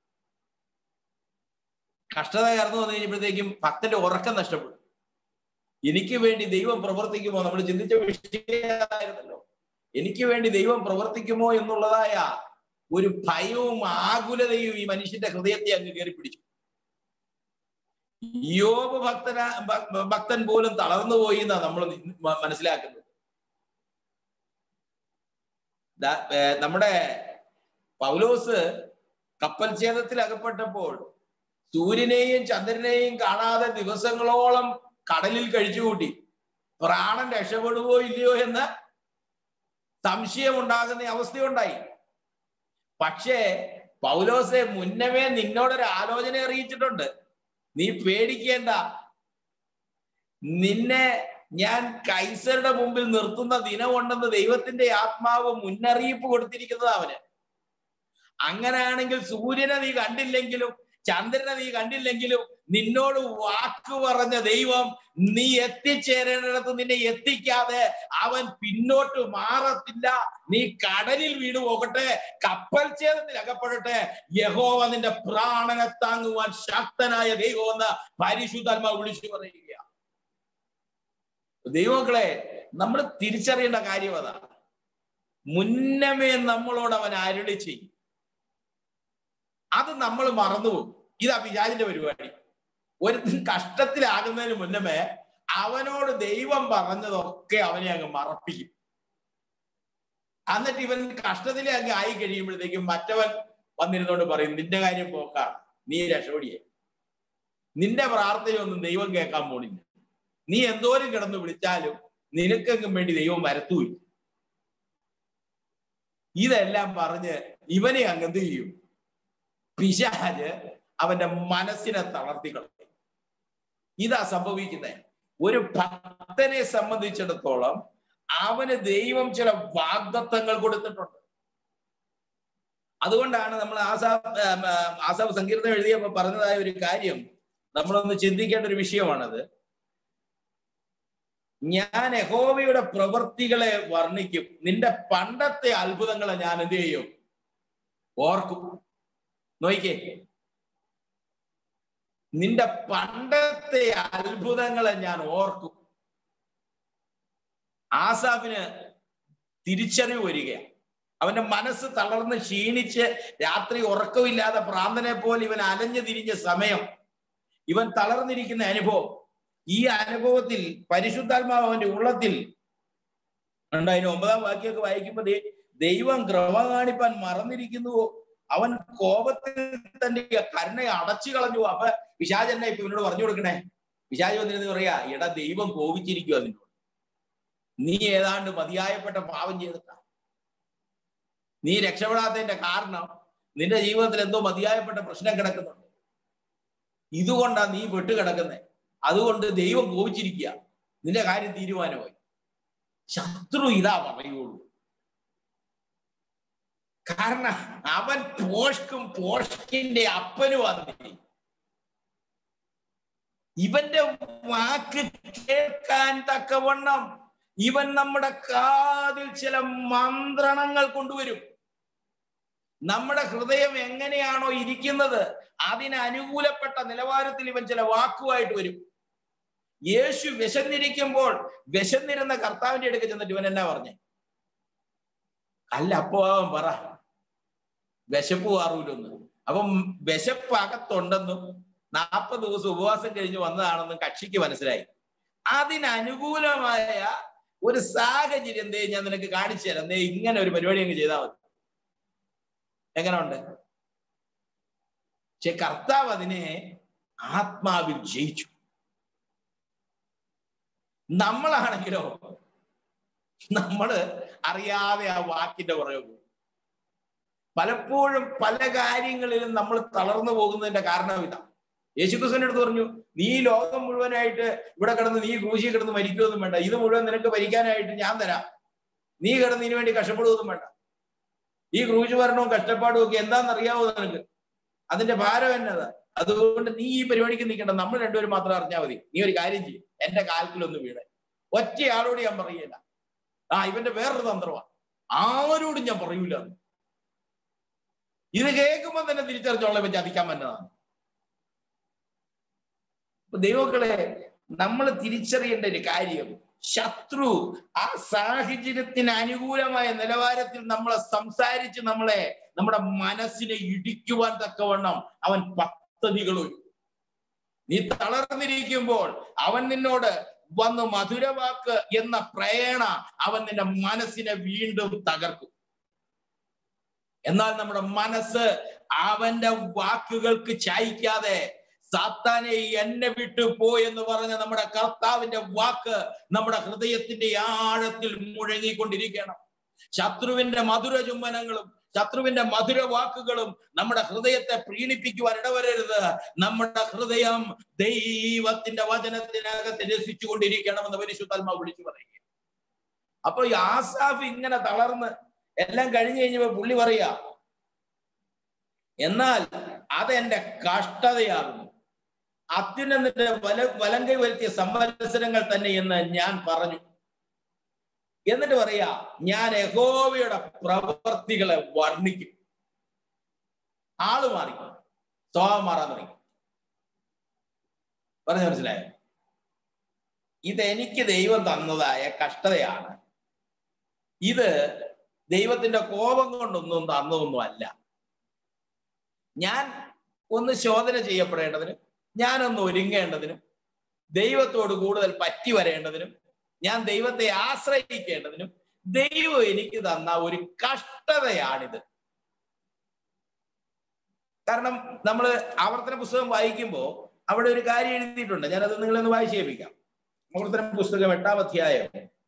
കഷ്ടത കടന്നു വന്നു കഴിഞ്ഞപ്പോഴത്തേക്കും ഭക്തന്റെ ഉറക്കം നഷ്ടപ്പെടും എനിക്ക് വേണ്ടി ദൈവം പ്രവർത്തിക്കുമോ നമ്മൾ ചിന്തിച്ച വിഷയമായിരുന്നല്ലോ എനിക്ക് വേണ്ടി ദൈവം പ്രവർത്തിക്കുമോ എന്നുള്ളതായ ഒരു ഭയവും ആകുലതയും ഈ മനുഷ്യന്റെ ഹൃദയത്തെ അങ്ങ് കയറി പിടിച്ചു യോബ് ഭക്തന ഭ- ഭക്തൻ പോലും തളർന്നു പോയി എന്നാ നമ്മൾ മനസ്സിലാക്കുന്നത് ദാ- ഏ, നമ്മുടെ പൗലോസ് കപ്പൽ ഛേദത്തിൽ അകപ്പെട്ടപ്പോൾ സൂര്യനെയും ചന്ദ്രനെയും കാണാതെ ദിവസങ്ങളോളം കടലിൽ കഴിച്ചുകൂട്ടി പ്രാണൻ രക്ഷപ്പെടുവോ ഇല്ലയോ എന്ന് സംശയം ഉണ്ടാകുന്ന അവസ്ഥയുണ്ടായി പക്ഷേ പൗലോസെ മുന്നമേ നിന്നോടൊരു ആലോചന അറിയിച്ചിട്ടുണ്ട് നീ പേടിക്കേണ്ട നിന്നെ ഞാൻ കൈസരുടെ മുമ്പിൽ നിർത്തുന്ന ദിനമുണ്ടെന്ന് ദൈവത്തിന്റെ ആത്മാവ് മുന്നറിയിപ്പ് കൊടുത്തിരിക്കുന്നത് അവന് അങ്ങനെയാണെങ്കിൽ സൂര്യനെ നീ കണ്ടില്ലെങ്കിലും ചന്ദ്രനെ നീ കണ്ടില്ലെങ്കിലും നിന്നോട് വാക്ക് പറഞ്ഞ ദൈവം നീ എത്തിച്ചേരേണ്ടിടത്ത് നിന്നെ എത്തിക്കാതെ അവൻ പിന്നോട്ട് മാറത്തില്ല നീ കടലിൽ വീണു പോകട്ടെ കപ്പൽ ഛേദത്തിൽ അകപ്പെടട്ടെ യഹോവ നിന്റെ പ്രാണനെ താങ്ങുവാൻ ശക്തനായ ദൈവം എന്ന് പരിശുദ്ധാത്മാവ് വിളിച്ചു പറയുക ദൈവങ്ങളെ നമ്മൾ തിരിച്ചറിയേണ്ട കാര്യം അതാ മുന്നമേ നമ്മളോട് അവൻ അരുളി ചെയ്യും അത് നമ്മൾ മറന്നുപോകും ഇതാ പിശാചിന്റെ പരിപാടി ഒരു കഷ്ടത്തിലാകുന്നതിന് മുന്നമേ അവനോട് ദൈവം പറഞ്ഞതൊക്കെ അവനെ അങ്ങ് മറപ്പിക്കും എന്നിട്ട് ഇവൻ കഷ്ടത്തിലെ അങ്ങ് ആയി കഴിയുമ്പോഴത്തേക്കും മറ്റവൻ വന്നിരുന്നോണ്ട് പറയും നിന്റെ കാര്യം പോക്കാണ് നീ രക്ഷപ്പെടിയേ നിന്റെ പ്രാർത്ഥനയൊന്നും ദൈവം കേൾക്കാൻ പോണില്ല നീ എന്തോരം കിടന്ന് വിളിച്ചാലും നിനക്കെങ്കിലും വേണ്ടി ദൈവം വരത്തൂല്ല ഇതെല്ലാം പറഞ്ഞ് ഇവനെ അങ്ങ് എന്ത് ചെയ്യും പിശാജ് അവന്റെ മനസ്സിനെ തളർത്തി കളയും ഇതാ സംഭവിക്കുന്നത് ഒരു ഭക്തനെ സംബന്ധിച്ചിടത്തോളം അവന് ദൈവം ചില വാഗ്ദത്തങ്ങൾ കൊടുത്തിട്ടുണ്ട് അതുകൊണ്ടാണ് നമ്മൾ ആസാബ് ആസാബ് സങ്കീർത്തനം എഴുതിയപ്പോ പറഞ്ഞതായ ഒരു കാര്യം നമ്മളൊന്ന് ചിന്തിക്കേണ്ട ഒരു വിഷയമാണത് ഞാൻ യഹോവയുടെ പ്രവൃത്തികളെ വർണ്ണിക്കും നിന്റെ പണ്ടത്തെ അത്ഭുതങ്ങളെ ഞാൻ എന്ത് ചെയ്യും ഓർക്കും നോയിക്കേ നിന്റെ പണ്ടത്തെ അത്ഭുതങ്ങളെ ഞാൻ ഓർക്കും ആസാഫിന് തിരിച്ചറിവ് വരികയാണ് അവന്റെ മനസ്സ് തളർന്ന് ക്ഷീണിച്ച് രാത്രി ഉറക്കമില്ലാതെ പ്രാന്തനെ പോലെ ഇവൻ അലഞ്ഞു തിരിഞ്ഞ സമയം ഇവൻ തളർന്നിരിക്കുന്ന അനുഭവം ഈ അനുഭവത്തിൽ പരിശുദ്ധാത്മാവ് അവന്റെ ഉള്ളത്തിൽ ഉണ്ട് അതിന് ഒമ്പതാം വാക്യമൊക്കെ വായിക്കുമ്പോ ദേ- ദൈവം ക്രമ കാണിപ്പാൻ മറന്നിരിക്കുന്നുവോ അവൻ കോപത്തിൽ തന്റെ കരുണയെ അടച്ചു കളഞ്ഞു അപ്പൊ പിശാജ് എന്നെ ഇപ്പൊ ഇവനോട് പറഞ്ഞു കൊടുക്കണേ പിശാജ് വന്നിരുന്ന് പറയാ എടാ ദൈവം കോപിച്ചിരിക്കുക അതിനോട് നീ ഏതാണ്ട് മതിയായപ്പെട്ട പാപം ചെയ്തിട്ട നീ രക്ഷപ്പെടാത്തതിന്റെ കാരണം നിന്റെ ജീവിതത്തിൽ എന്തോ മതിയായപ്പെട്ട പ്രശ്നം കിടക്കുന്നുണ്ട് ഇതുകൊണ്ടാ നീ പെട്ടുകിടക്കുന്നത് അതുകൊണ്ട് ദൈവം കോപിച്ചിരിക്കുക നിന്റെ കാര്യം തീരുമാനമായി ശത്രു ഇതാ പറയുള്ളൂ കാരണം അവൻ പോഷ്കും പോഷ്കിന്റെ അപ്പനുമാണ് ഇവന്റെ വാക്ക് കേൾക്കാൻ തക്കവണ്ണം ഇവൻ നമ്മുടെ കാതിൽ ചില മന്ത്രണങ്ങൾ കൊണ്ടുവരും നമ്മുടെ ഹൃദയം എങ്ങനെയാണോ ഇരിക്കുന്നത് അതിന് അനുകൂലപ്പെട്ട നിലവാരത്തിൽ ഇവൻ ചില വാക്കുമായിട്ട് വരും യേശു വിശന്നിരിക്കുമ്പോൾ വിശന്നിരുന്ന കർത്താവിന്റെ അടുക്ക് ചെന്നിട്ട് ഇവൻ എന്നാ പറഞ്ഞേ അല്ല അപ്പോ അവൻ പറ വിശപ്പ് മാറൂലൊന്ന് അപ്പം വിശപ്പ് അകത്തുണ്ടെന്നും നാൽപ്പത് ദിവസം ഉപവാസം കഴിഞ്ഞ് വന്നതാണെന്നും കക്ഷിക്ക് മനസ്സിലായി അതിനനുകൂലമായ ഒരു സാഹചര്യം എന്തേ ഞാൻ നിനക്ക് കാണിച്ചു തരാം ദേ ഇങ്ങനെ ഒരു പരിപാടി അങ്ങ് ചെയ്താൽ മതി എങ്ങനെ ഉണ്ട് പക്ഷെ കർത്താവ് അതിനെ ആത്മാവിൽ ജയിച്ചു നമ്മളാണെങ്കിലോ നമ്മള് അറിയാതെ ആ വാക്കിന്റെ പുറകെ പോകും പലപ്പോഴും പല കാര്യങ്ങളിലും നമ്മൾ തളർന്നു പോകുന്നതിന്റെ കാരണം ഇതാ യേശുക്രിസ്തുവിന്റെ അടുത്ത് പറഞ്ഞു നീ ലോകം മുഴുവനായിട്ട് ഇവിടെ കിടന്ന് നീ ക്രൂശി കിടന്ന് മരിക്കുമൊന്നും വേണ്ട ഇത് മുഴുവൻ നിനക്ക് ഭരിക്കാനായിട്ട് ഞാൻ തരാം നീ കിടന്ന് ഇതിനു വേണ്ടി കഷ്ടപ്പെടുകയൊന്നും വേണ്ട ഈ ക്രൂശ് ഭരണവും കഷ്ടപ്പാടും ഒക്കെ എന്താണെന്നറിയാവോ നിനക്ക് അതിന്റെ ഭാരം എന്നതാ അതുകൊണ്ട് നീ ഈ പരിപാടിക്ക് നിൽക്കണ്ട നമ്മൾ രണ്ടുപേരും മാത്രം അറിഞ്ഞാൽ മതി നീ ഒരു കാര്യം ചെയ്യും എന്റെ കാൽക്കിലൊന്ന് വീട് ഒറ്റയാളോട് ഞാൻ പറയില്ല ആ ഇവന്റെ വേറൊരു തന്ത്രമാണ് ആരോടും ഞാൻ പറയൂല ഇത് കേൾക്കുമ്പോൾ തന്നെ തിരിച്ചറിഞ്ഞോളെ പറ്റി അധിക്കാൻ പറ്റുന്നതാണ് ദൈവങ്ങളെ നമ്മൾ തിരിച്ചറിയേണ്ട ഒരു കാര്യം ശത്രു ആ സാഹചര്യത്തിന് അനുകൂലമായ നിലവാരത്തിൽ നമ്മളെ സംസാരിച്ച് നമ്മളെ നമ്മുടെ മനസ്സിനെ ഇടിക്കുവാൻ തക്കവണ്ണം അവൻ പദ്ധതികൾ നീ തളർന്നിരിക്കുമ്പോൾ അവൻ നിന്നോട് വന്ന് മധുരവാക്ക് എന്ന പ്രേണ അവൻ നിന്റെ മനസ്സിനെ വീണ്ടും തകർക്കും എന്നാൽ നമ്മുടെ മനസ്സ് അവന്റെ വാക്കുകൾക്ക് ചായ്ക്കാതെ സാത്താനെ എന്നെ വിട്ടു പോ എന്ന് പറഞ്ഞ നമ്മുടെ കർത്താവിന്റെ വാക്ക് നമ്മുടെ ഹൃദയത്തിന്റെ ആഴത്തിൽ മുഴങ്ങിക്കൊണ്ടിരിക്കണം ശത്രുവിന്റെ മധുര ചുംബനങ്ങളും ശത്രുവിന്റെ മധുര വാക്കുകളും നമ്മുടെ ഹൃദയത്തെ പ്രീണിപ്പിക്കുവാൻ ഇടവരരുത് നമ്മുടെ ഹൃദയം ദൈവത്തിന്റെ വചനത്തിനകത്ത് രസിച്ചുകൊണ്ടിരിക്കണമെന്ന് പരിശുദ്ധാത്മാവ് വിളിച്ചു പറയുക അപ്പൊ ഈ ആസാഫ് ഇങ്ങനെ തളർന്ന് എല്ലാം കഴിഞ്ഞു കഴിഞ്ഞപ്പോ പുള്ളി പറയാ എന്നാൽ അതെന്റെ കഷ്ടതയാകുന്നു അത്യുന്നതിന്റെ വല വലങ്കൈ വരുത്തിയ സംവത്സരങ്ങൾ തന്നെ എന്ന് ഞാൻ പറഞ്ഞു എന്നിട്ട് പറയാ ഞാൻ യഹോവയുടെ പ്രവർത്തികളെ വർണ്ണിക്കും ആള് മാറി സ്വഭാവം മാറാൻ തുടങ്ങി പറഞ്ഞു മനസ്സിലായോ ഇത് എനിക്ക് ദൈവം തന്നതായ കഷ്ടതയാണ് ഇത് ദൈവത്തിന്റെ കോപം കൊണ്ടൊന്നും തന്നതൊന്നും അല്ല ഞാൻ ഒന്ന് ശോധന ചെയ്യപ്പെടേണ്ടതിനും ഞാനൊന്ന് ഒരുങ്ങേണ്ടതിനും ദൈവത്തോട് കൂടുതൽ പറ്റി വരേണ്ടതിനും ഞാൻ ദൈവത്തെ ആശ്രയിക്കേണ്ടതിനും ദൈവം എനിക്ക് തന്ന ഒരു കഷ്ടതയാണിത് കാരണം നമ്മൾ ആവർത്തന പുസ്തകം വായിക്കുമ്പോൾ അവിടെ ഒരു കാര്യം എഴുതിയിട്ടുണ്ട് ഞാനത് നിങ്ങളൊന്ന് വായിച്ചു കേൾപ്പിക്കാം ആവർത്തന പുസ്തകം എട്ടാം അധ്യായം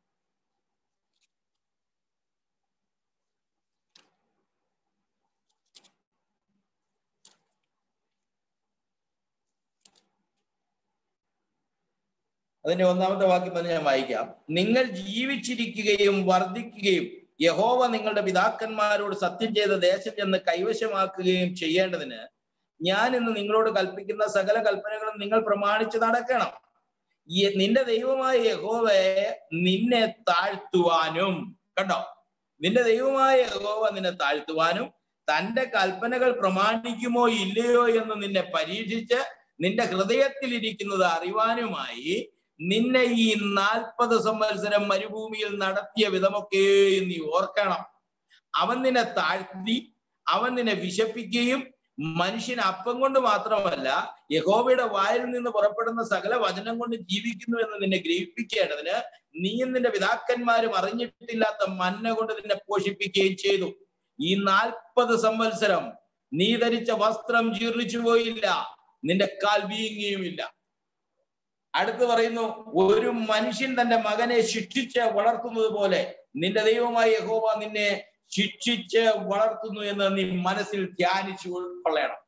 അതിന്റെ ഒന്നാമത്തെ വാക്യം തന്നെ ഞാൻ വായിക്കാം നിങ്ങൾ ജീവിച്ചിരിക്കുകയും വർദ്ധിക്കുകയും യഹോവ നിങ്ങളുടെ പിതാക്കന്മാരോട് സത്യം ചെയ്ത ദേശം ചെന്ന് കൈവശമാക്കുകയും ചെയ്യേണ്ടതിന് ഞാൻ ഇന്ന് നിങ്ങളോട് കൽപ്പിക്കുന്ന സകല കൽപ്പനകളും നിങ്ങൾ പ്രമാണിച്ച് നടക്കണം ഈ- നിന്റെ ദൈവമായ യഹോവയെ നിന്നെ താഴ്ത്തുവാനും കണ്ടോ നിന്റെ ദൈവമായ യഹോവ നിന്നെ താഴ്ത്തുവാനും തന്റെ കൽപ്പനകൾ പ്രമാണിക്കുമോ ഇല്ലയോ എന്ന് നിന്നെ പരീക്ഷിച്ച് നിന്റെ ഹൃദയത്തിൽ ഇരിക്കുന്നത് അറിവാനുമായി നിന്നെ ഈ നാൽപ്പത് സംവത്സരം മരുഭൂമിയിൽ നടത്തിയ വിധമൊക്കെ നീ ഓർക്കണം അവൻ നിന്നെ താഴ്ത്തി അവൻ നിന്നെ വിശപ്പിക്കുകയും മനുഷ്യന് അപ്പം കൊണ്ട് മാത്രമല്ല യഹോവയുടെ വായിൽ നിന്ന് പുറപ്പെടുന്ന സകല വചനം കൊണ്ട് ജീവിക്കുന്നു എന്ന് നിന്നെ ഗ്രഹിപ്പിക്കേണ്ടതിന് നീയും നിന്റെ പിതാക്കന്മാരും അറിഞ്ഞിട്ടില്ലാത്ത മന്ന കൊണ്ട് നിന്നെ പോഷിപ്പിക്കുകയും ചെയ്തു ഈ നാൽപ്പത് സംവത്സരം നീ ധരിച്ച വസ്ത്രം ജീർണിച്ചു പോയില്ല നിന്റെ കാൽ വീങ്ങിയുമില്ല അടുത്ത് പറയുന്നു ഒരു മനുഷ്യൻ തന്റെ മകനെ ശിക്ഷിച്ച് വളർത്തുന്നത് പോലെ നിന്റെ ദൈവമായ യഹോവ നിന്നെ ശിക്ഷിച്ച് വളർത്തുന്നു എന്ന് നീ മനസ്സിൽ ധ്യാനിച്ചു കൊള്ളണം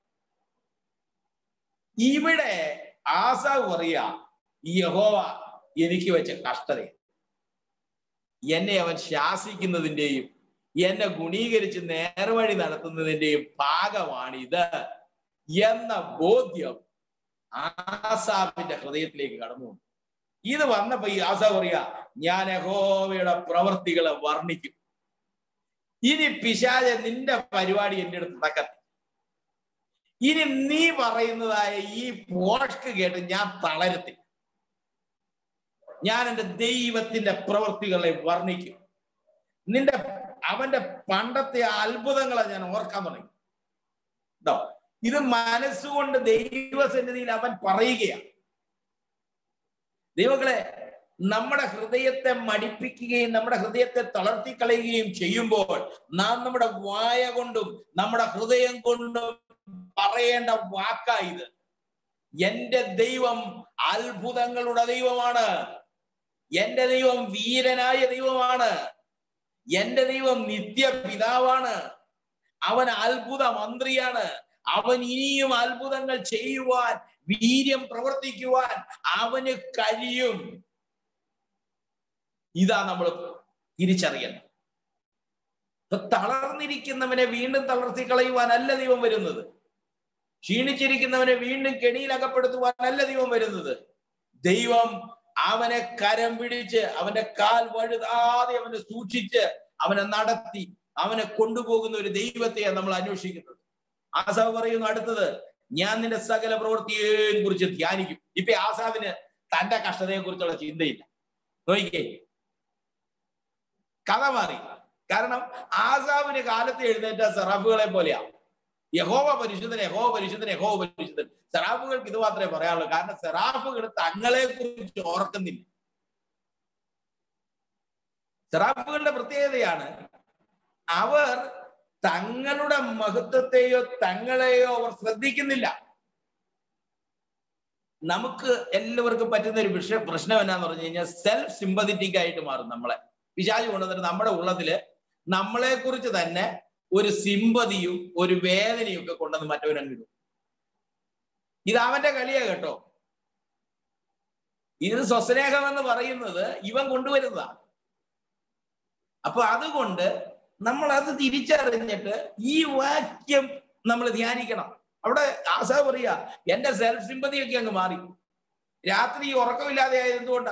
ഇവിടെ ആസാവ് പറയാ ഈ യഹോവ എനിക്ക് വെച്ച കഷ്ടത എന്നെ അവൻ ശാസിക്കുന്നതിന്റെയും എന്നെ ഗുണീകരിച്ച് നേർവഴി നടത്തുന്നതിന്റെയും ഭാഗമാണിത് എന്ന ബോധ്യം ആസാഫിന്റെ ഹൃദയത്തിലേക്ക് കടന്നു വന്നു. ഇത് വന്നപ്പോ ഈ ആസാഫ് പറയാ ഞാൻ യഹോവയുടെ പ്രവർത്തികളെ വർണ്ണിക്കും ഇനി പിശാച നിന്റെ പരിപാടി എന്റെ അടുത്ത് നടക്കത്തി ഇനി നീ പറയുന്നതായ ഈ പോഷ്ക്ക് കേട്ട് ഞാൻ തളരത്തി ഞാൻ എന്റെ ദൈവത്തിന്റെ പ്രവർത്തികളെ വർണ്ണിക്കും നിന്റെ അവന്റെ പണ്ടത്തെ അത്ഭുതങ്ങളെ ഞാൻ ഓർക്കാൻ തുടങ്ങി കേട്ടോ ഇത് മനസ്സുകൊണ്ട് ദൈവസന്നിധിയിൽ അവൻ പറയുകയാണ് ദൈവങ്ങളെ നമ്മുടെ ഹൃദയത്തെ മടിപ്പിക്കുകയും നമ്മുടെ ഹൃദയത്തെ തളർത്തിക്കളയുകയും ചെയ്യുമ്പോൾ നാം നമ്മുടെ വായ കൊണ്ടും നമ്മുടെ ഹൃദയം കൊണ്ടും പറയേണ്ട വാക്കായത് എന്റെ ദൈവം അത്ഭുതങ്ങളുടെ ദൈവമാണ് എന്റെ ദൈവം വീരനായ ദൈവമാണ് എന്റെ ദൈവം നിത്യ പിതാവാണ് അവൻ അത്ഭുത മന്ത്രിയാണ് അവൻ ഇനിയും അത്ഭുതങ്ങൾ ചെയ്യുവാൻ വീര്യം പ്രവർത്തിക്കുവാൻ അവന് കഴിയും ഇതാ നമ്മൾ തിരിച്ചറിയണം അപ്പൊ തളർന്നിരിക്കുന്നവനെ വീണ്ടും തളർത്തി കളയുവാനല്ല ദൈവം വരുന്നത് ക്ഷീണിച്ചിരിക്കുന്നവനെ വീണ്ടും കെണിയിൽ അകപ്പെടുത്തുവാനല്ല ദൈവം വരുന്നത് ദൈവം അവനെ കരം പിടിച്ച് അവന്റെ കാൽ വഴുതാതെ അവനെ സൂക്ഷിച്ച് അവനെ നടത്തി അവനെ കൊണ്ടുപോകുന്ന ഒരു ദൈവത്തെയാണ് നമ്മൾ അന്വേഷിക്കുന്നത് ആസാവ് പറയുന്നു അടുത്തത് ഞാൻ നിന്റെ സകല പ്രവൃത്തിയെയും കുറിച്ച് ധ്യാനിക്കും ഇപ്പൊ ആസാവിന് തന്റെ കഷ്ടതയെ കുറിച്ചുള്ള ചിന്തയില്ല നോക്കിക്കേ കഥ മാറി കാരണം ആസാവിന് കാലത്ത് എഴുന്നേറ്റ സെറാഫുകളെ പോലെയാ യഹോവ പരിശുദ്ധൻ യഹോവ പരിശുദ്ധൻ യഹോവ പരിശുദ്ധൻ സെറാഫുകൾക്ക് ഇത് മാത്രമേ പറയാനുള്ളൂ കാരണം സെറാഫുകൾ തങ്ങളെ കുറിച്ച് ഓർക്കുന്നില്ല സെറാഫുകളുടെ പ്രത്യേകതയാണ് അവർ തങ്ങളുടെ മഹത്വത്തെയോ തങ്ങളെയോ അവർ ശ്രദ്ധിക്കുന്നില്ല നമുക്ക് എല്ലാവർക്കും പറ്റുന്ന ഒരു വിഷയ പ്രശ്നം എന്നാന്ന് പറഞ്ഞു കഴിഞ്ഞാൽ സെൽഫ് സിമ്പതറ്റിക് ആയിട്ട് മാറും നമ്മളെ പിശാചി കൊണ്ടുവന്നിട്ട് നമ്മുടെ ഉള്ളതില് നമ്മളെ കുറിച്ച് തന്നെ ഒരു സിമ്പതിയും ഒരു വേദനയും ഒക്കെ കൊണ്ടുവന്ന് മറ്റവനങ്ങിടും ഇത് അവന്റെ കളിയാ കേട്ടോ ഇത് സ്വസ്നേഹം എന്ന് പറയുന്നത് ഇവൻ കൊണ്ടുവരുന്നതാണ് അപ്പൊ അതുകൊണ്ട് നമ്മൾ അത് തിരിച്ചറിഞ്ഞിട്ട് ഈ വാക്യം നമ്മൾ ധ്യാനിക്കണം അവിടെ ആശ പറയാ എന്റെ സെൽഫ് സിമ്പതിയൊക്കെ അങ്ങ് മാറി രാത്രി ഉറക്കമില്ലാതെ ആയത് എന്തുകൊണ്ടാ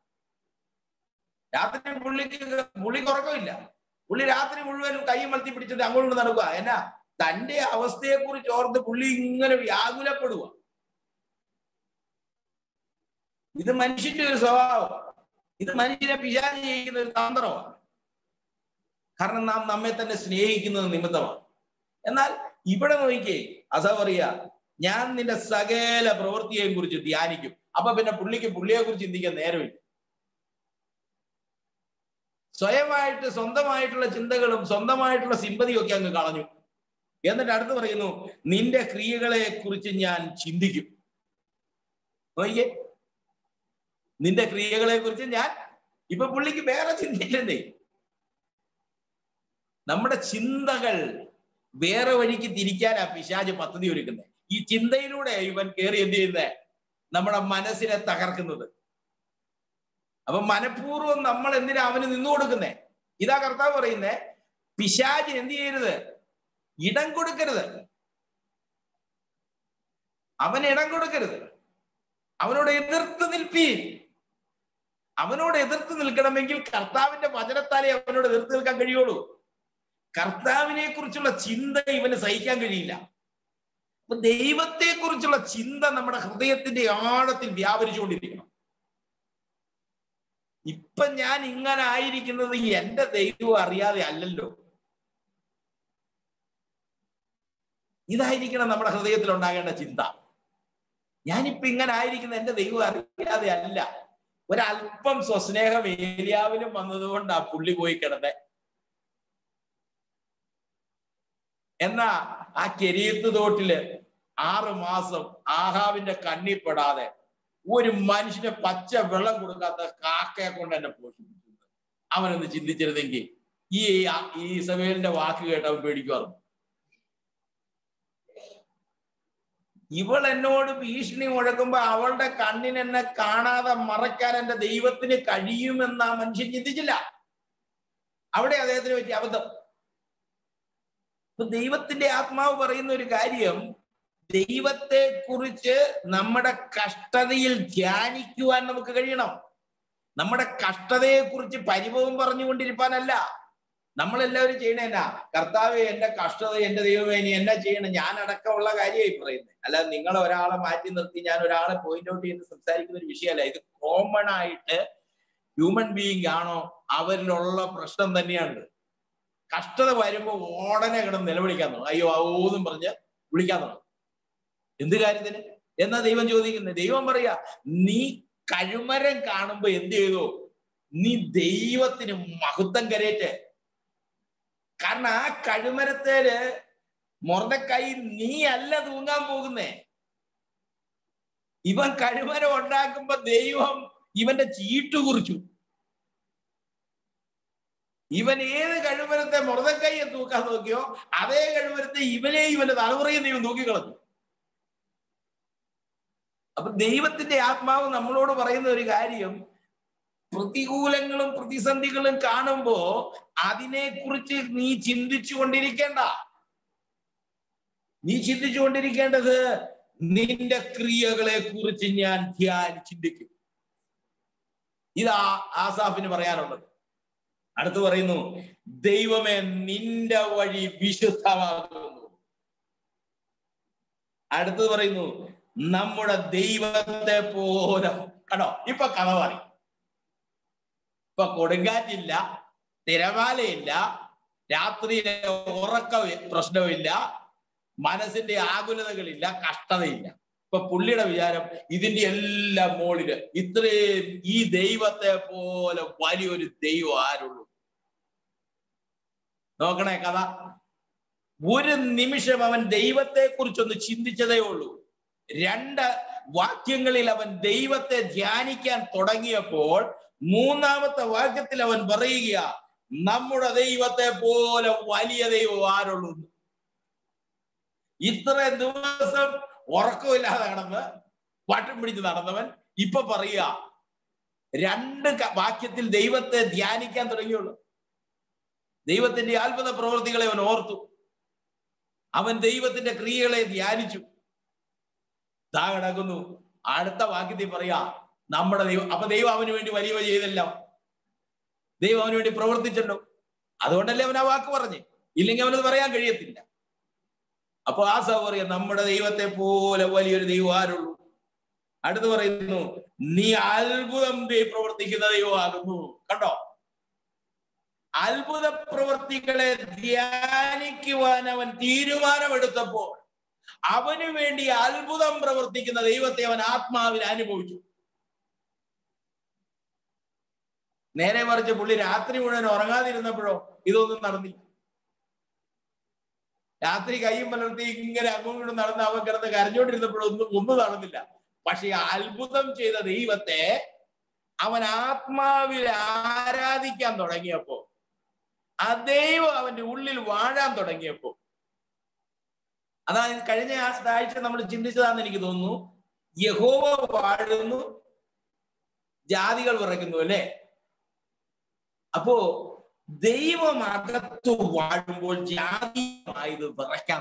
രാത്രി പുള്ളിക്ക് പുള്ളിക്ക് ഉറക്കമില്ല പുള്ളി രാത്രി മുഴുവൻ കൈ മലത്തി പിടിച്ചിട്ട് അങ്ങോട്ട് നടക്കുക എന്നാ തന്റെ അവസ്ഥയെ കുറിച്ച് ഓർത്ത് പുള്ളി ഇങ്ങനെ വ്യാകുലപ്പെടുക ഇത് മനുഷ്യന്റെ ഒരു സ്വഭാവം ഇത് മനുഷ്യനെ പിശാചി ചെയ്യുന്ന ഒരു തന്ത്രമാണ് കാരണം നാം നമ്മെ തന്നെ സ്നേഹിക്കുന്നത് നിമിത്തമാണ് എന്നാൽ ഇവിടെ നോക്കിക്കേ അസ പറയാ ഞാൻ നിന്റെ സകല പ്രവൃത്തിയെയും കുറിച്ച് ധ്യാനിക്കും അപ്പൊ പിന്നെ പുള്ളിക്ക് പുള്ളിയെ കുറിച്ച് ചിന്തിക്കാൻ നേരമില്ല സ്വയമായിട്ട് സ്വന്തമായിട്ടുള്ള ചിന്തകളും സ്വന്തമായിട്ടുള്ള സിമ്പതിയും ഒക്കെ അങ്ങ് കളഞ്ഞു എന്നിട്ട് അടുത്ത് പറയുന്നു നിന്റെ ക്രിയകളെ കുറിച്ച് ഞാൻ ചിന്തിക്കും നോക്കിയേ നിന്റെ ക്രിയകളെ കുറിച്ച് ഞാൻ ഇപ്പൊ പുള്ളിക്ക് വേറെ ചിന്തയില്ലെന്നേ നമ്മുടെ ചിന്തകൾ വേറെ വഴിക്ക് തിരിക്കാനാ പിശാജ് പദ്ധതി ഒരുക്കുന്നത് ഈ ചിന്തയിലൂടെ ഇവൻ കയറി എന്ത് ചെയ്യുന്നത് നമ്മുടെ മനസ്സിനെ തകർക്കുന്നത് അപ്പൊ മനഃപൂർവ്വം നമ്മൾ എന്തിനാ അവന് നിന്നു കൊടുക്കുന്നേ ഇതാ കർത്താവ് പറയുന്നേ പിശാജ് എന്ത് ചെയ്യരുത് ഇടം കൊടുക്കരുത് അവന് ഇടം കൊടുക്കരുത് അവനോട് എതിർത്ത് നിൽപ്പീൻ അവനോട് എതിർത്ത് നിൽക്കണമെങ്കിൽ കർത്താവിന്റെ വചനത്താലേ അവനോട് എതിർത്ത് നിൽക്കാൻ കഴിയുള്ളൂ കർത്താവിനെ കുറിച്ചുള്ള ചിന്ത ഇവന് സഹിക്കാൻ കഴിയില്ല അപ്പൊ ദൈവത്തെ കുറിച്ചുള്ള ചിന്ത നമ്മുടെ ഹൃദയത്തിന്റെ ആഴത്തിൽ വ്യാപരിച്ചുകൊണ്ടിരിക്കണം ഇപ്പൊ ഞാൻ ഇങ്ങനെ ആയിരിക്കുന്നത് എന്റെ ദൈവം അറിയാതെ അല്ലല്ലോ ഇതായിരിക്കണം നമ്മുടെ ഹൃദയത്തിൽ ഉണ്ടാകേണ്ട ചിന്ത ഞാനിപ്പോ ഇങ്ങനെ ആയിരിക്കുന്ന എന്റെ ദൈവം അറിയാതെ അല്ല ഒരല്പം സ്വസ്നേഹം ഏലിയാവിനും വന്നതുകൊണ്ട് ആ പുള്ളി പോയി കിടന്നെ എന്നാ ആ കെരീത്ത് തോട്ടില് ആറ് മാസം ആഹാവിന്റെ കണ്ണിപ്പെടാതെ ഒരു മനുഷ്യന് പച്ച വെള്ളം കൊടുക്കാത്ത കാക്കയെ കൊണ്ട് എന്നെ പോഷിപ്പിക്കുന്നത് അവനൊന്ന് ചിന്തിച്ചിരുന്നെങ്കിൽ ഈ ഈ സഭയിലിന്റെ വാക്ക് കേട്ട് അവൻ പേടിക്കുമായിരുന്നു ഇവൾ എന്നോട് ഭീഷണി മുഴക്കുമ്പോ അവളുടെ കണ്ണിന് എന്നെ കാണാതെ മറയ്ക്കാൻ എന്റെ ദൈവത്തിന് കഴിയുമെന്ന് ആ മനുഷ്യൻ ചിന്തിച്ചില്ല അവിടെ അദ്ദേഹത്തിന് പറ്റിയ അബദ്ധം ഇപ്പൊ ദൈവത്തിന്റെ ആത്മാവ് പറയുന്ന ഒരു കാര്യം ദൈവത്തെ കുറിച്ച് നമ്മുടെ കഷ്ടതയിൽ ധ്യാനിക്കുവാൻ നമുക്ക് കഴിയണം നമ്മുടെ കഷ്ടതയെ കുറിച്ച് പരിഭവം പറഞ്ഞുകൊണ്ടിരിക്കാനല്ല നമ്മളെല്ലാവരും ചെയ്യണേന്നാ കർത്താവ് എന്റെ കഷ്ടത എന്റെ ദൈവമേ ഇനി എന്നാ ചെയ്യണം ഞാൻ അടക്കമുള്ള കാര്യമായി പറയുന്നത് അല്ലാതെ നിങ്ങൾ ഒരാളെ മാറ്റി നിർത്തി ഞാൻ ഒരാളെ പോയിന്റ് ഔട്ട് ചെയ്ത് സംസാരിക്കുന്ന ഒരു വിഷയമല്ല ഇത് കോമൺ ആയിട്ട് ഹ്യൂമൻ ബീയിങ് ആണോ അവരിലുള്ള പ്രശ്നം തന്നെയാണ് കഷ്ടത വരുമ്പോ ഉടനെ കിടന്ന് നിലവിളിക്കാൻ തുടങ്ങും അയ്യോ ഓന്നും പറഞ്ഞ് വിളിക്കാൻ തുടങ്ങും എന്ത് കാര്യത്തിന് എന്നാ ദൈവം ചോദിക്കുന്നത് ദൈവം പറയാ നീ കഴുമരം കാണുമ്പോ എന്ത് ചെയ്തു നീ ദൈവത്തിന് മഹത്വം കരേറ്റ് കാരണം ആ കഴുമരത്തേല് മൊറക്കായി നീ അല്ല തൂങ്ങാൻ പോകുന്നേ ഇവൻ കഴുമരം ഉണ്ടാക്കുമ്പോ ദൈവം ഇവന്റെ ചീട്ട് കുറിച്ചു ഇവൻ ഏത് കഴിവരത്തെ മുറതക്കൈയെ തൂക്കാൻ നോക്കിയോ അതേ കഴിവരത്തെ ഇവനെ ഇവന്റെ തലമുറയെ ദൈവം തൂക്കിക്കളഞ്ഞു അപ്പൊ ദൈവത്തിന്റെ ആത്മാവ് നമ്മളോട് പറയുന്ന ഒരു കാര്യം പ്രതികൂലങ്ങളും പ്രതിസന്ധികളും കാണുമ്പോ അതിനെക്കുറിച്ച് നീ ചിന്തിച്ചു കൊണ്ടിരിക്കേണ്ട നീ ചിന്തിച്ചു കൊണ്ടിരിക്കേണ്ടത് നിന്റെ ക്രിയകളെ കുറിച്ച് ഞാൻ ധ്യാൻ ചിന്തിക്കും ഇതാ ആസാഫിന് പറയാനുള്ളത് അടുത്ത് പറയുന്നു ദൈവമേ നിന്റെ വഴി വിശുദ്ധമാകുന്നു അടുത്ത് പറയുന്നു നമ്മുടെ ദൈവത്തെ പോലെ കണ്ടോ ഇപ്പൊ കഥ പറയും ഇപ്പൊ കൊടുങ്കാറ്റില്ല തിരമാലയില്ല രാത്രിയിലെ ഉറക്ക പ്രശ്നമില്ല മനസ്സിന്റെ ആകുലതകളില്ല കഷ്ടതയില്ല ഇപ്പൊ പുള്ളിയുടെ വിചാരം ഇതിന്റെ എല്ലാം മോളില് ഇത്രയും ഈ ദൈവത്തെ പോലെ വലിയൊരു ദൈവം ആരുള്ളൂ നോക്കണേ കഥ ഒരു നിമിഷം അവൻ ദൈവത്തെ കുറിച്ചൊന്ന് ചിന്തിച്ചതേ ഉള്ളൂ രണ്ട് വാക്യങ്ങളിൽ അവൻ ദൈവത്തെ ധ്യാനിക്കാൻ തുടങ്ങിയപ്പോൾ മൂന്നാമത്തെ വാക്യത്തിൽ അവൻ പറയുക നമ്മുടെ ദൈവത്തെ പോലെ വലിയ ദൈവം ആരുള്ളൂ ഇത്ര ദിവസം ഉറക്കമില്ലാതെ നടന്ന് പാട്ടും പിടിച്ച് നടന്നവൻ ഇപ്പൊ പറയുക രണ്ട് വാക്യത്തിൽ ദൈവത്തെ ധ്യാനിക്കാൻ തുടങ്ങിയുള്ളൂ ദൈവത്തിന്റെ അത്ഭുത പ്രവൃത്തികളെ അവൻ ഓർത്തു അവൻ ദൈവത്തിന്റെ ക്രിയകളെ ധ്യാനിച്ചു താ കിടക്കുന്നു അടുത്ത വാക്യത്തിൽ പറയാ നമ്മുടെ ദൈവം അപ്പൊ ദൈവം അവന് വേണ്ടി വലിയ ചെയ്തല്ലോ ദൈവം അവന് വേണ്ടി പ്രവർത്തിച്ചല്ലോ അതുകൊണ്ടല്ലേ അവൻ ആ വാക്ക് പറഞ്ഞു ഇല്ലെങ്കിൽ അവനത് പറയാൻ കഴിയത്തില്ല അപ്പൊ ആ സൗകര്യം നമ്മുടെ ദൈവത്തെ പോലെ വലിയൊരു ദൈവം ആരുള്ളൂ അടുത്ത് പറയുന്നു നീ അത്ഭുതം പ്രവർത്തിക്കുന്ന ദൈവമാകുന്നു കണ്ടോ അത്ഭുത പ്രവർത്തികളെ ധ്യാനിക്കുവാൻ അവൻ തീരുമാനമെടുത്തപ്പോൾ അവന് വേണ്ടി അത്ഭുതം പ്രവർത്തിക്കുന്ന ദൈവത്തെ അവൻ ആത്മാവിൽ അനുഭവിച്ചു നേരെ മറിച്ച് പുള്ളി രാത്രി മുഴുവൻ ഉറങ്ങാതിരുന്നപ്പോഴോ ഇതൊന്നും നടന്നില്ല രാത്രി കൈയും പലർത്തി ഇങ്ങനെ അങ്ങോട്ടും ഇങ്ങോട്ടും നടന്ന് അവൻ കിടന്ന് കരഞ്ഞോണ്ടിരുന്നപ്പോഴോ ഒന്നും ഒന്നും നടന്നില്ല പക്ഷെ അത്ഭുതം ചെയ്ത ദൈവത്തെ അവൻ ആത്മാവിൽ ആരാധിക്കാൻ തുടങ്ങിയപ്പോ ആ ദൈവം അവന്റെ ഉള്ളിൽ വാഴാൻ തുടങ്ങിയപ്പോ അതാണ് കഴിഞ്ഞ ആഴ്ച നമ്മൾ ചിന്തിച്ചതാന്ന് എനിക്ക് തോന്നുന്നു യഹോവ വാഴുന്നു ജാതികൾ വിറയ്ക്കുന്നു അല്ലേ അപ്പോ ദൈവം അകത്തു വാഴുമ്പോൾ ജാതീയമായത് വിറയ്ക്കാൻ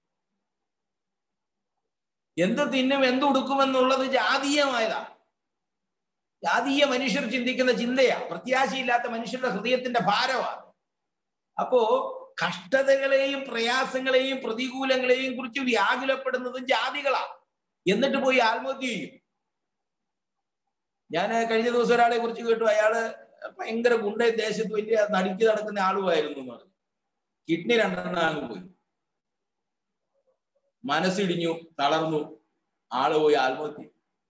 എന്ത് തിന്നും എന്ത് ഉടുക്കുമെന്നുള്ളത് ജാതീയമായതാ ജാതീയ മനുഷ്യർ ചിന്തിക്കുന്ന ചിന്തയാ പ്രത്യാശയില്ലാത്ത മനുഷ്യരുടെ ഹൃദയത്തിന്റെ ഭാരമാണ് അപ്പോ കഷ്ടതകളെയും പ്രയാസങ്ങളെയും പ്രതികൂലങ്ങളെയും കുറിച്ച് വ്യാകുലപ്പെടുന്നതും ജാതികളാ എന്നിട്ട് പോയി ആത്മഹത്യ ചെയ്യും ഞാൻ കഴിഞ്ഞ ദിവസം ഒരാളെ കുറിച്ച് കേട്ടു അയാള് ഭയങ്കര ഗുണ്ട ദേശത്ത് വലിയ നടുക്കി നടക്കുന്ന ആളുമായിരുന്നു എന്ന് പറഞ്ഞു കിഡ്നി രണ്ടെണ്ണം അങ്ങ് പോയി മനസ്സിടിഞ്ഞു തളർന്നു ആള് പോയി ആത്മഹത്യ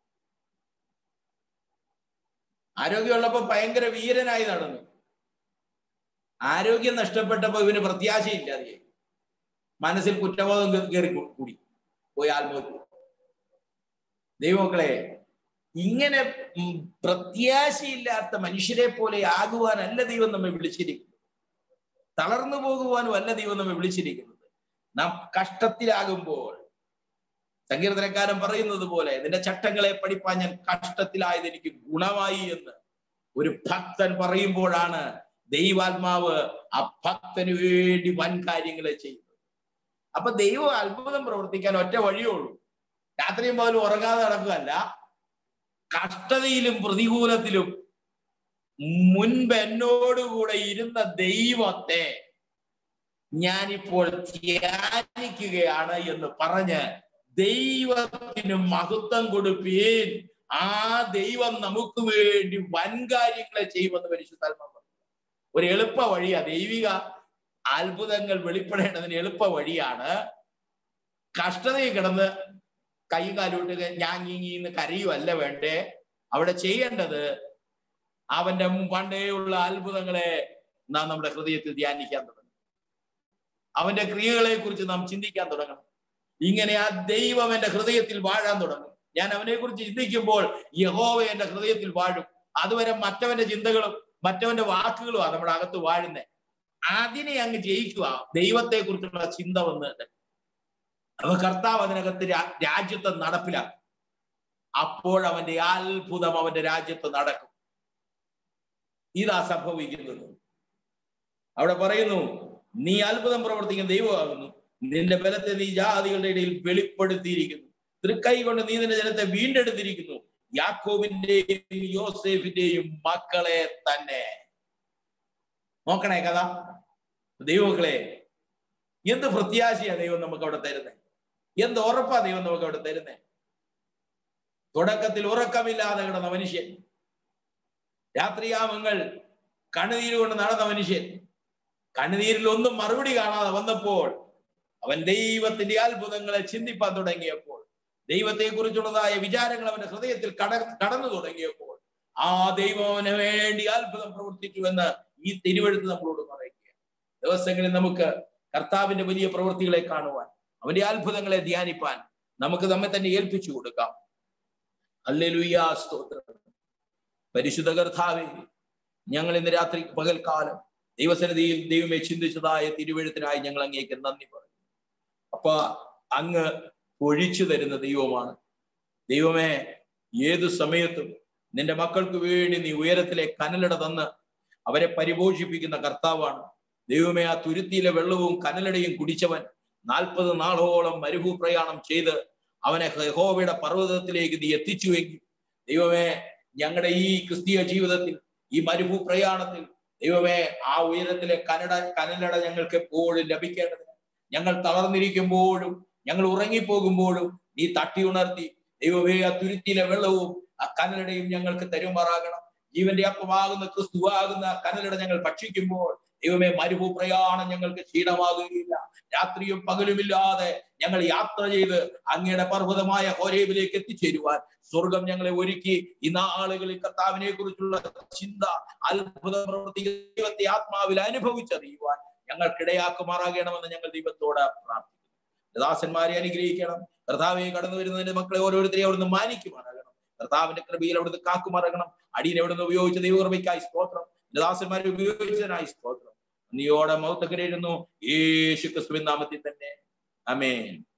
ആരോഗ്യമുള്ളപ്പോ ഭയങ്കര വീരനായി നടന്നു ആരോഗ്യം നഷ്ടപ്പെട്ടപ്പോ ഇവന് പ്രത്യാശയില്ലാതെ മനസ്സിൽ കുറ്റബോധം കയറി കൂടി പോയി ആത്മഹത്യ ദൈവമക്കളെ ഇങ്ങനെ പ്രത്യാശയില്ലാത്ത മനുഷ്യരെ പോലെ ആകുവാനല്ല ദൈവം നമ്മെ വിളിച്ചിരിക്കുന്നത് തളർന്നു പോകുവാനും അല്ല ദൈവം നമ്മെ വിളിച്ചിരിക്കുന്നത് നാം കഷ്ടത്തിലാകുമ്പോൾ സങ്കീർത്തനക്കാരൻ പറയുന്നത് പോലെ നിന്റെ ചട്ടങ്ങളെ പഠിപ്പാൻ ഞാൻ കഷ്ടത്തിലായത് എനിക്ക് ഗുണമായി എന്ന് ഒരു ഭക്തൻ പറയുമ്പോഴാണ് ദൈവാത്മാവ് ആ ഭക്തന് വേണ്ടി വൻ കാര്യങ്ങളെ ചെയ്യുന്നത് അപ്പൊ ദൈവം അത്ഭുതം പ്രവർത്തിക്കാൻ ഒറ്റ വഴിയേ ഉള്ളൂ രാത്രിയും പോലും ഉറങ്ങാതെ നടക്കുകയല്ല കഷ്ടതയിലും പ്രതികൂലത്തിലും മുൻപ് എന്നോടുകൂടെ ഇരുന്ന ദൈവത്തെ ഞാനിപ്പോൾ ധ്യാനിക്കുകയാണ് എന്ന് പറഞ്ഞ് ദൈവത്തിന് മഹത്വം കൊടുപ്പീൻ ആ ദൈവം നമുക്ക് വേണ്ടി വൻ കാര്യങ്ങളെ ചെയ്യുമെന്ന് പരിശുദ്ധാത്മ ഒരു എളുപ്പ വഴിയാ ദൈവിക അത്ഭുതങ്ങൾ വെളിപ്പെടേണ്ടതിന് എളുപ്പ വഴിയാണ് കഷ്ടതയിൽ കിടന്ന് കൈ കാലോട്ട് ഞാൻ നീങ്ങിന്ന് കരയുമല്ല വേണ്ടേ അവിടെ ചെയ്യേണ്ടത് അവന്റെ പണ്ടേയുള്ള അത്ഭുതങ്ങളെ നാം നമ്മുടെ ഹൃദയത്തിൽ ധ്യാനിക്കാൻ തുടങ്ങും അവന്റെ ക്രിയകളെ കുറിച്ച് നാം ചിന്തിക്കാൻ തുടങ്ങണം ഇങ്ങനെ ആ ദൈവം എന്റെ ഹൃദയത്തിൽ വാഴാൻ തുടങ്ങും ഞാൻ അവനെ കുറിച്ച് ചിന്തിക്കുമ്പോൾ യഹോവ എന്റെ ഹൃദയത്തിൽ വാഴും അതുവരെ മറ്റവന്റെ ചിന്തകളും മറ്റവന്റെ വാക്കുകളുമാണ് നമ്മുടെ അകത്ത് വാഴുന്നത് അതിനെ അങ്ങ് ജയിക്കുക ദൈവത്തെ കുറിച്ചുള്ള ചിന്ത വന്നിട്ട് അപ്പൊ കർത്താവ് അതിനകത്ത് രാജ്യത്തെ നടപ്പിലാക്കും അപ്പോൾ അവന്റെ അത്ഭുതം അവന്റെ രാജ്യത്ത് നടക്കും ഇതാ സംഭവിക്കുന്നത് അവിടെ പറയുന്നു നീ അത്ഭുതം പ്രവർത്തിക്കുന്ന ദൈവമാകുന്നു നിന്റെ ബലത്തെ നീ ജാതികളുടെ ഇടയിൽ വെളിപ്പെടുത്തിയിരിക്കുന്നു തൃക്കൈ കൊണ്ട് നീ നിന്റെ ജനത്തെ വീണ്ടെടുത്തിരിക്കുന്നു യാക്കോബിന്റെയും യോസേഫിന്റെയും മക്കളെ തന്നെ നോക്കണേ കഥ ദൈവമക്കളെ എന്ത് പ്രത്യാശയാ ദൈവം നമുക്ക് അവിടെ തരുന്നത് എന്ത് ഉറപ്പാ ദൈവം നമുക്ക് അവിടെ തരുന്നത് തുടക്കത്തിൽ ഉറക്കമില്ലാതെ കിടന്ന മനുഷ്യൻ രാത്രിയാമങ്ങൾ കണ്ണുനീര് കൊണ്ട് നടന്ന മനുഷ്യൻ കണ്ണുനീരിൽ ഒന്നും മറുപടി കാണാതെ വന്നപ്പോൾ അവൻ ദൈവത്തിന്റെ അത്ഭുതങ്ങളെ ചിന്തിപ്പാൻ തുടങ്ങിയപ്പോൾ ദൈവത്തെ കുറിച്ചുള്ളതായ വിചാരങ്ങൾ അവന്റെ ഹൃദയത്തിൽ കട കടന്നു തുടങ്ങിയപ്പോൾ ആ ദൈവം അവന് വേണ്ടി അത്ഭുതം പ്രവർത്തിച്ചു എന്ന് ഈ തിരുവഴുത്ത് നമ്മളോട് പറയുക ദിവസങ്ങളിൽ നമുക്ക് കർത്താവിന്റെ വലിയ പ്രവൃത്തികളെ കാണുവാൻ അവന്റെ അത്ഭുതങ്ങളെ ധ്യാനിപ്പാൻ നമുക്ക് നമ്മെ തന്നെ ഏൽപ്പിച്ചു കൊടുക്കാം അല്ലെലുയ്യാ സ്തോത്രം പരിശുദ്ധ കർത്താവെ ഞങ്ങൾ ഇന്ന് രാത്രി പകൽക്കാലം ദൈവസന്നിധിയിൽ ദൈവമെ ചിന്തിച്ചതായ തിരുവഴുത്തിനായി ഞങ്ങൾ അങ്ങേക്ക് നന്ദി പറയും അപ്പൊ അങ്ങ് ഒഴിച്ചു തരുന്ന ദൈവമാണ് ദൈവമേ ഏതു സമയത്തും നിന്റെ മക്കൾക്ക് വേണ്ടി നീ ഉയരത്തിലെ കനലട തന്ന് അവരെ പരിപോഷിപ്പിക്കുന്ന കർത്താവാണ് ദൈവമേ ആ തുരുത്തിയിലെ വെള്ളവും കനലടയും കുടിച്ചവൻ നാൽപ്പത് നാളോളം മരുഭൂ പ്രയാണം ചെയ്ത് അവനെ ഹോവയുടെ പർവ്വതത്തിലേക്ക് നീ എത്തിച്ചുവെങ്കിൽ ദൈവമേ ഞങ്ങളുടെ ഈ ക്രിസ്തീയ ജീവിതത്തിൽ ഈ മരുഭൂ പ്രയാണത്തിൽ ദൈവമേ ആ ഉയരത്തിലെ കനട കനലട ഞങ്ങൾക്ക് എപ്പോഴും ലഭിക്കേണ്ടത് ഞങ്ങൾ തളർന്നിരിക്കുമ്പോഴും ഞങ്ങൾ ഉറങ്ങിപ്പോകുമ്പോഴും നീ തട്ടി ഉണർത്തി ദൈവമേ ആ തുരുത്തിയിലെ വെള്ളവും ആ കനലടയും ഞങ്ങൾക്ക് തരുമാറാകണം ജീവന്റെ അപ്പമാകുന്ന ക്രിസ്തുവാകുന്ന കനലട ഞങ്ങൾ ഭക്ഷിക്കുമ്പോൾ ദൈവമേ മരുഭൂ പ്രയാണം ഞങ്ങൾക്ക് ക്ഷീണമാകുകയില്ല രാത്രിയും പകലുമില്ലാതെ ഞങ്ങൾ യാത്ര ചെയ്ത് അങ്ങയുടെ പർവ്വതമായ ഹോരേബിലേക്ക് എത്തിച്ചേരുവാൻ സ്വർഗം ഞങ്ങളെ ഒരുക്കി ഈ നാളുകളിൽ കർത്താവിനെ കുറിച്ചുള്ള ചിന്ത അത്ഭുത പ്രവർത്തിക്കുന്ന ദൈവത്തെ ആത്മാവിൽ അനുഭവിച്ചറിയുവാൻ ഞങ്ങൾക്കിടയാക്കുമാറാകണമെന്ന് ഞങ്ങൾ ദൈവത്തോട് പ്രാർത്ഥിക്കുന്നു ദാസന്മാരെ അനുഗ്രഹിക്കണം കർത്താവെ കടന്നു വരുന്നതിന്റെ മക്കളെ ഓരോരുത്തരെയും അവിടുന്ന് മാനിക്കുമാറാകണം കർത്താവിന്റെ കൃപയിൽ അവിടുന്ന് കാക്കുമാറാകണം അടിയനെ അവിടുന്ന് ഉപയോഗിച്ച ദൈവകൃപയ്ക്കായി സ്തോത്രം ദാസന്മാരെ ഉപയോഗിച്ചതിനായി സ്തോത്രം നീയോടെ മൗത്തക്കരയിരുന്നു യേശു ക്രിസ്തുവിൻ നാമത്തിൽ തന്നെ അമേൻ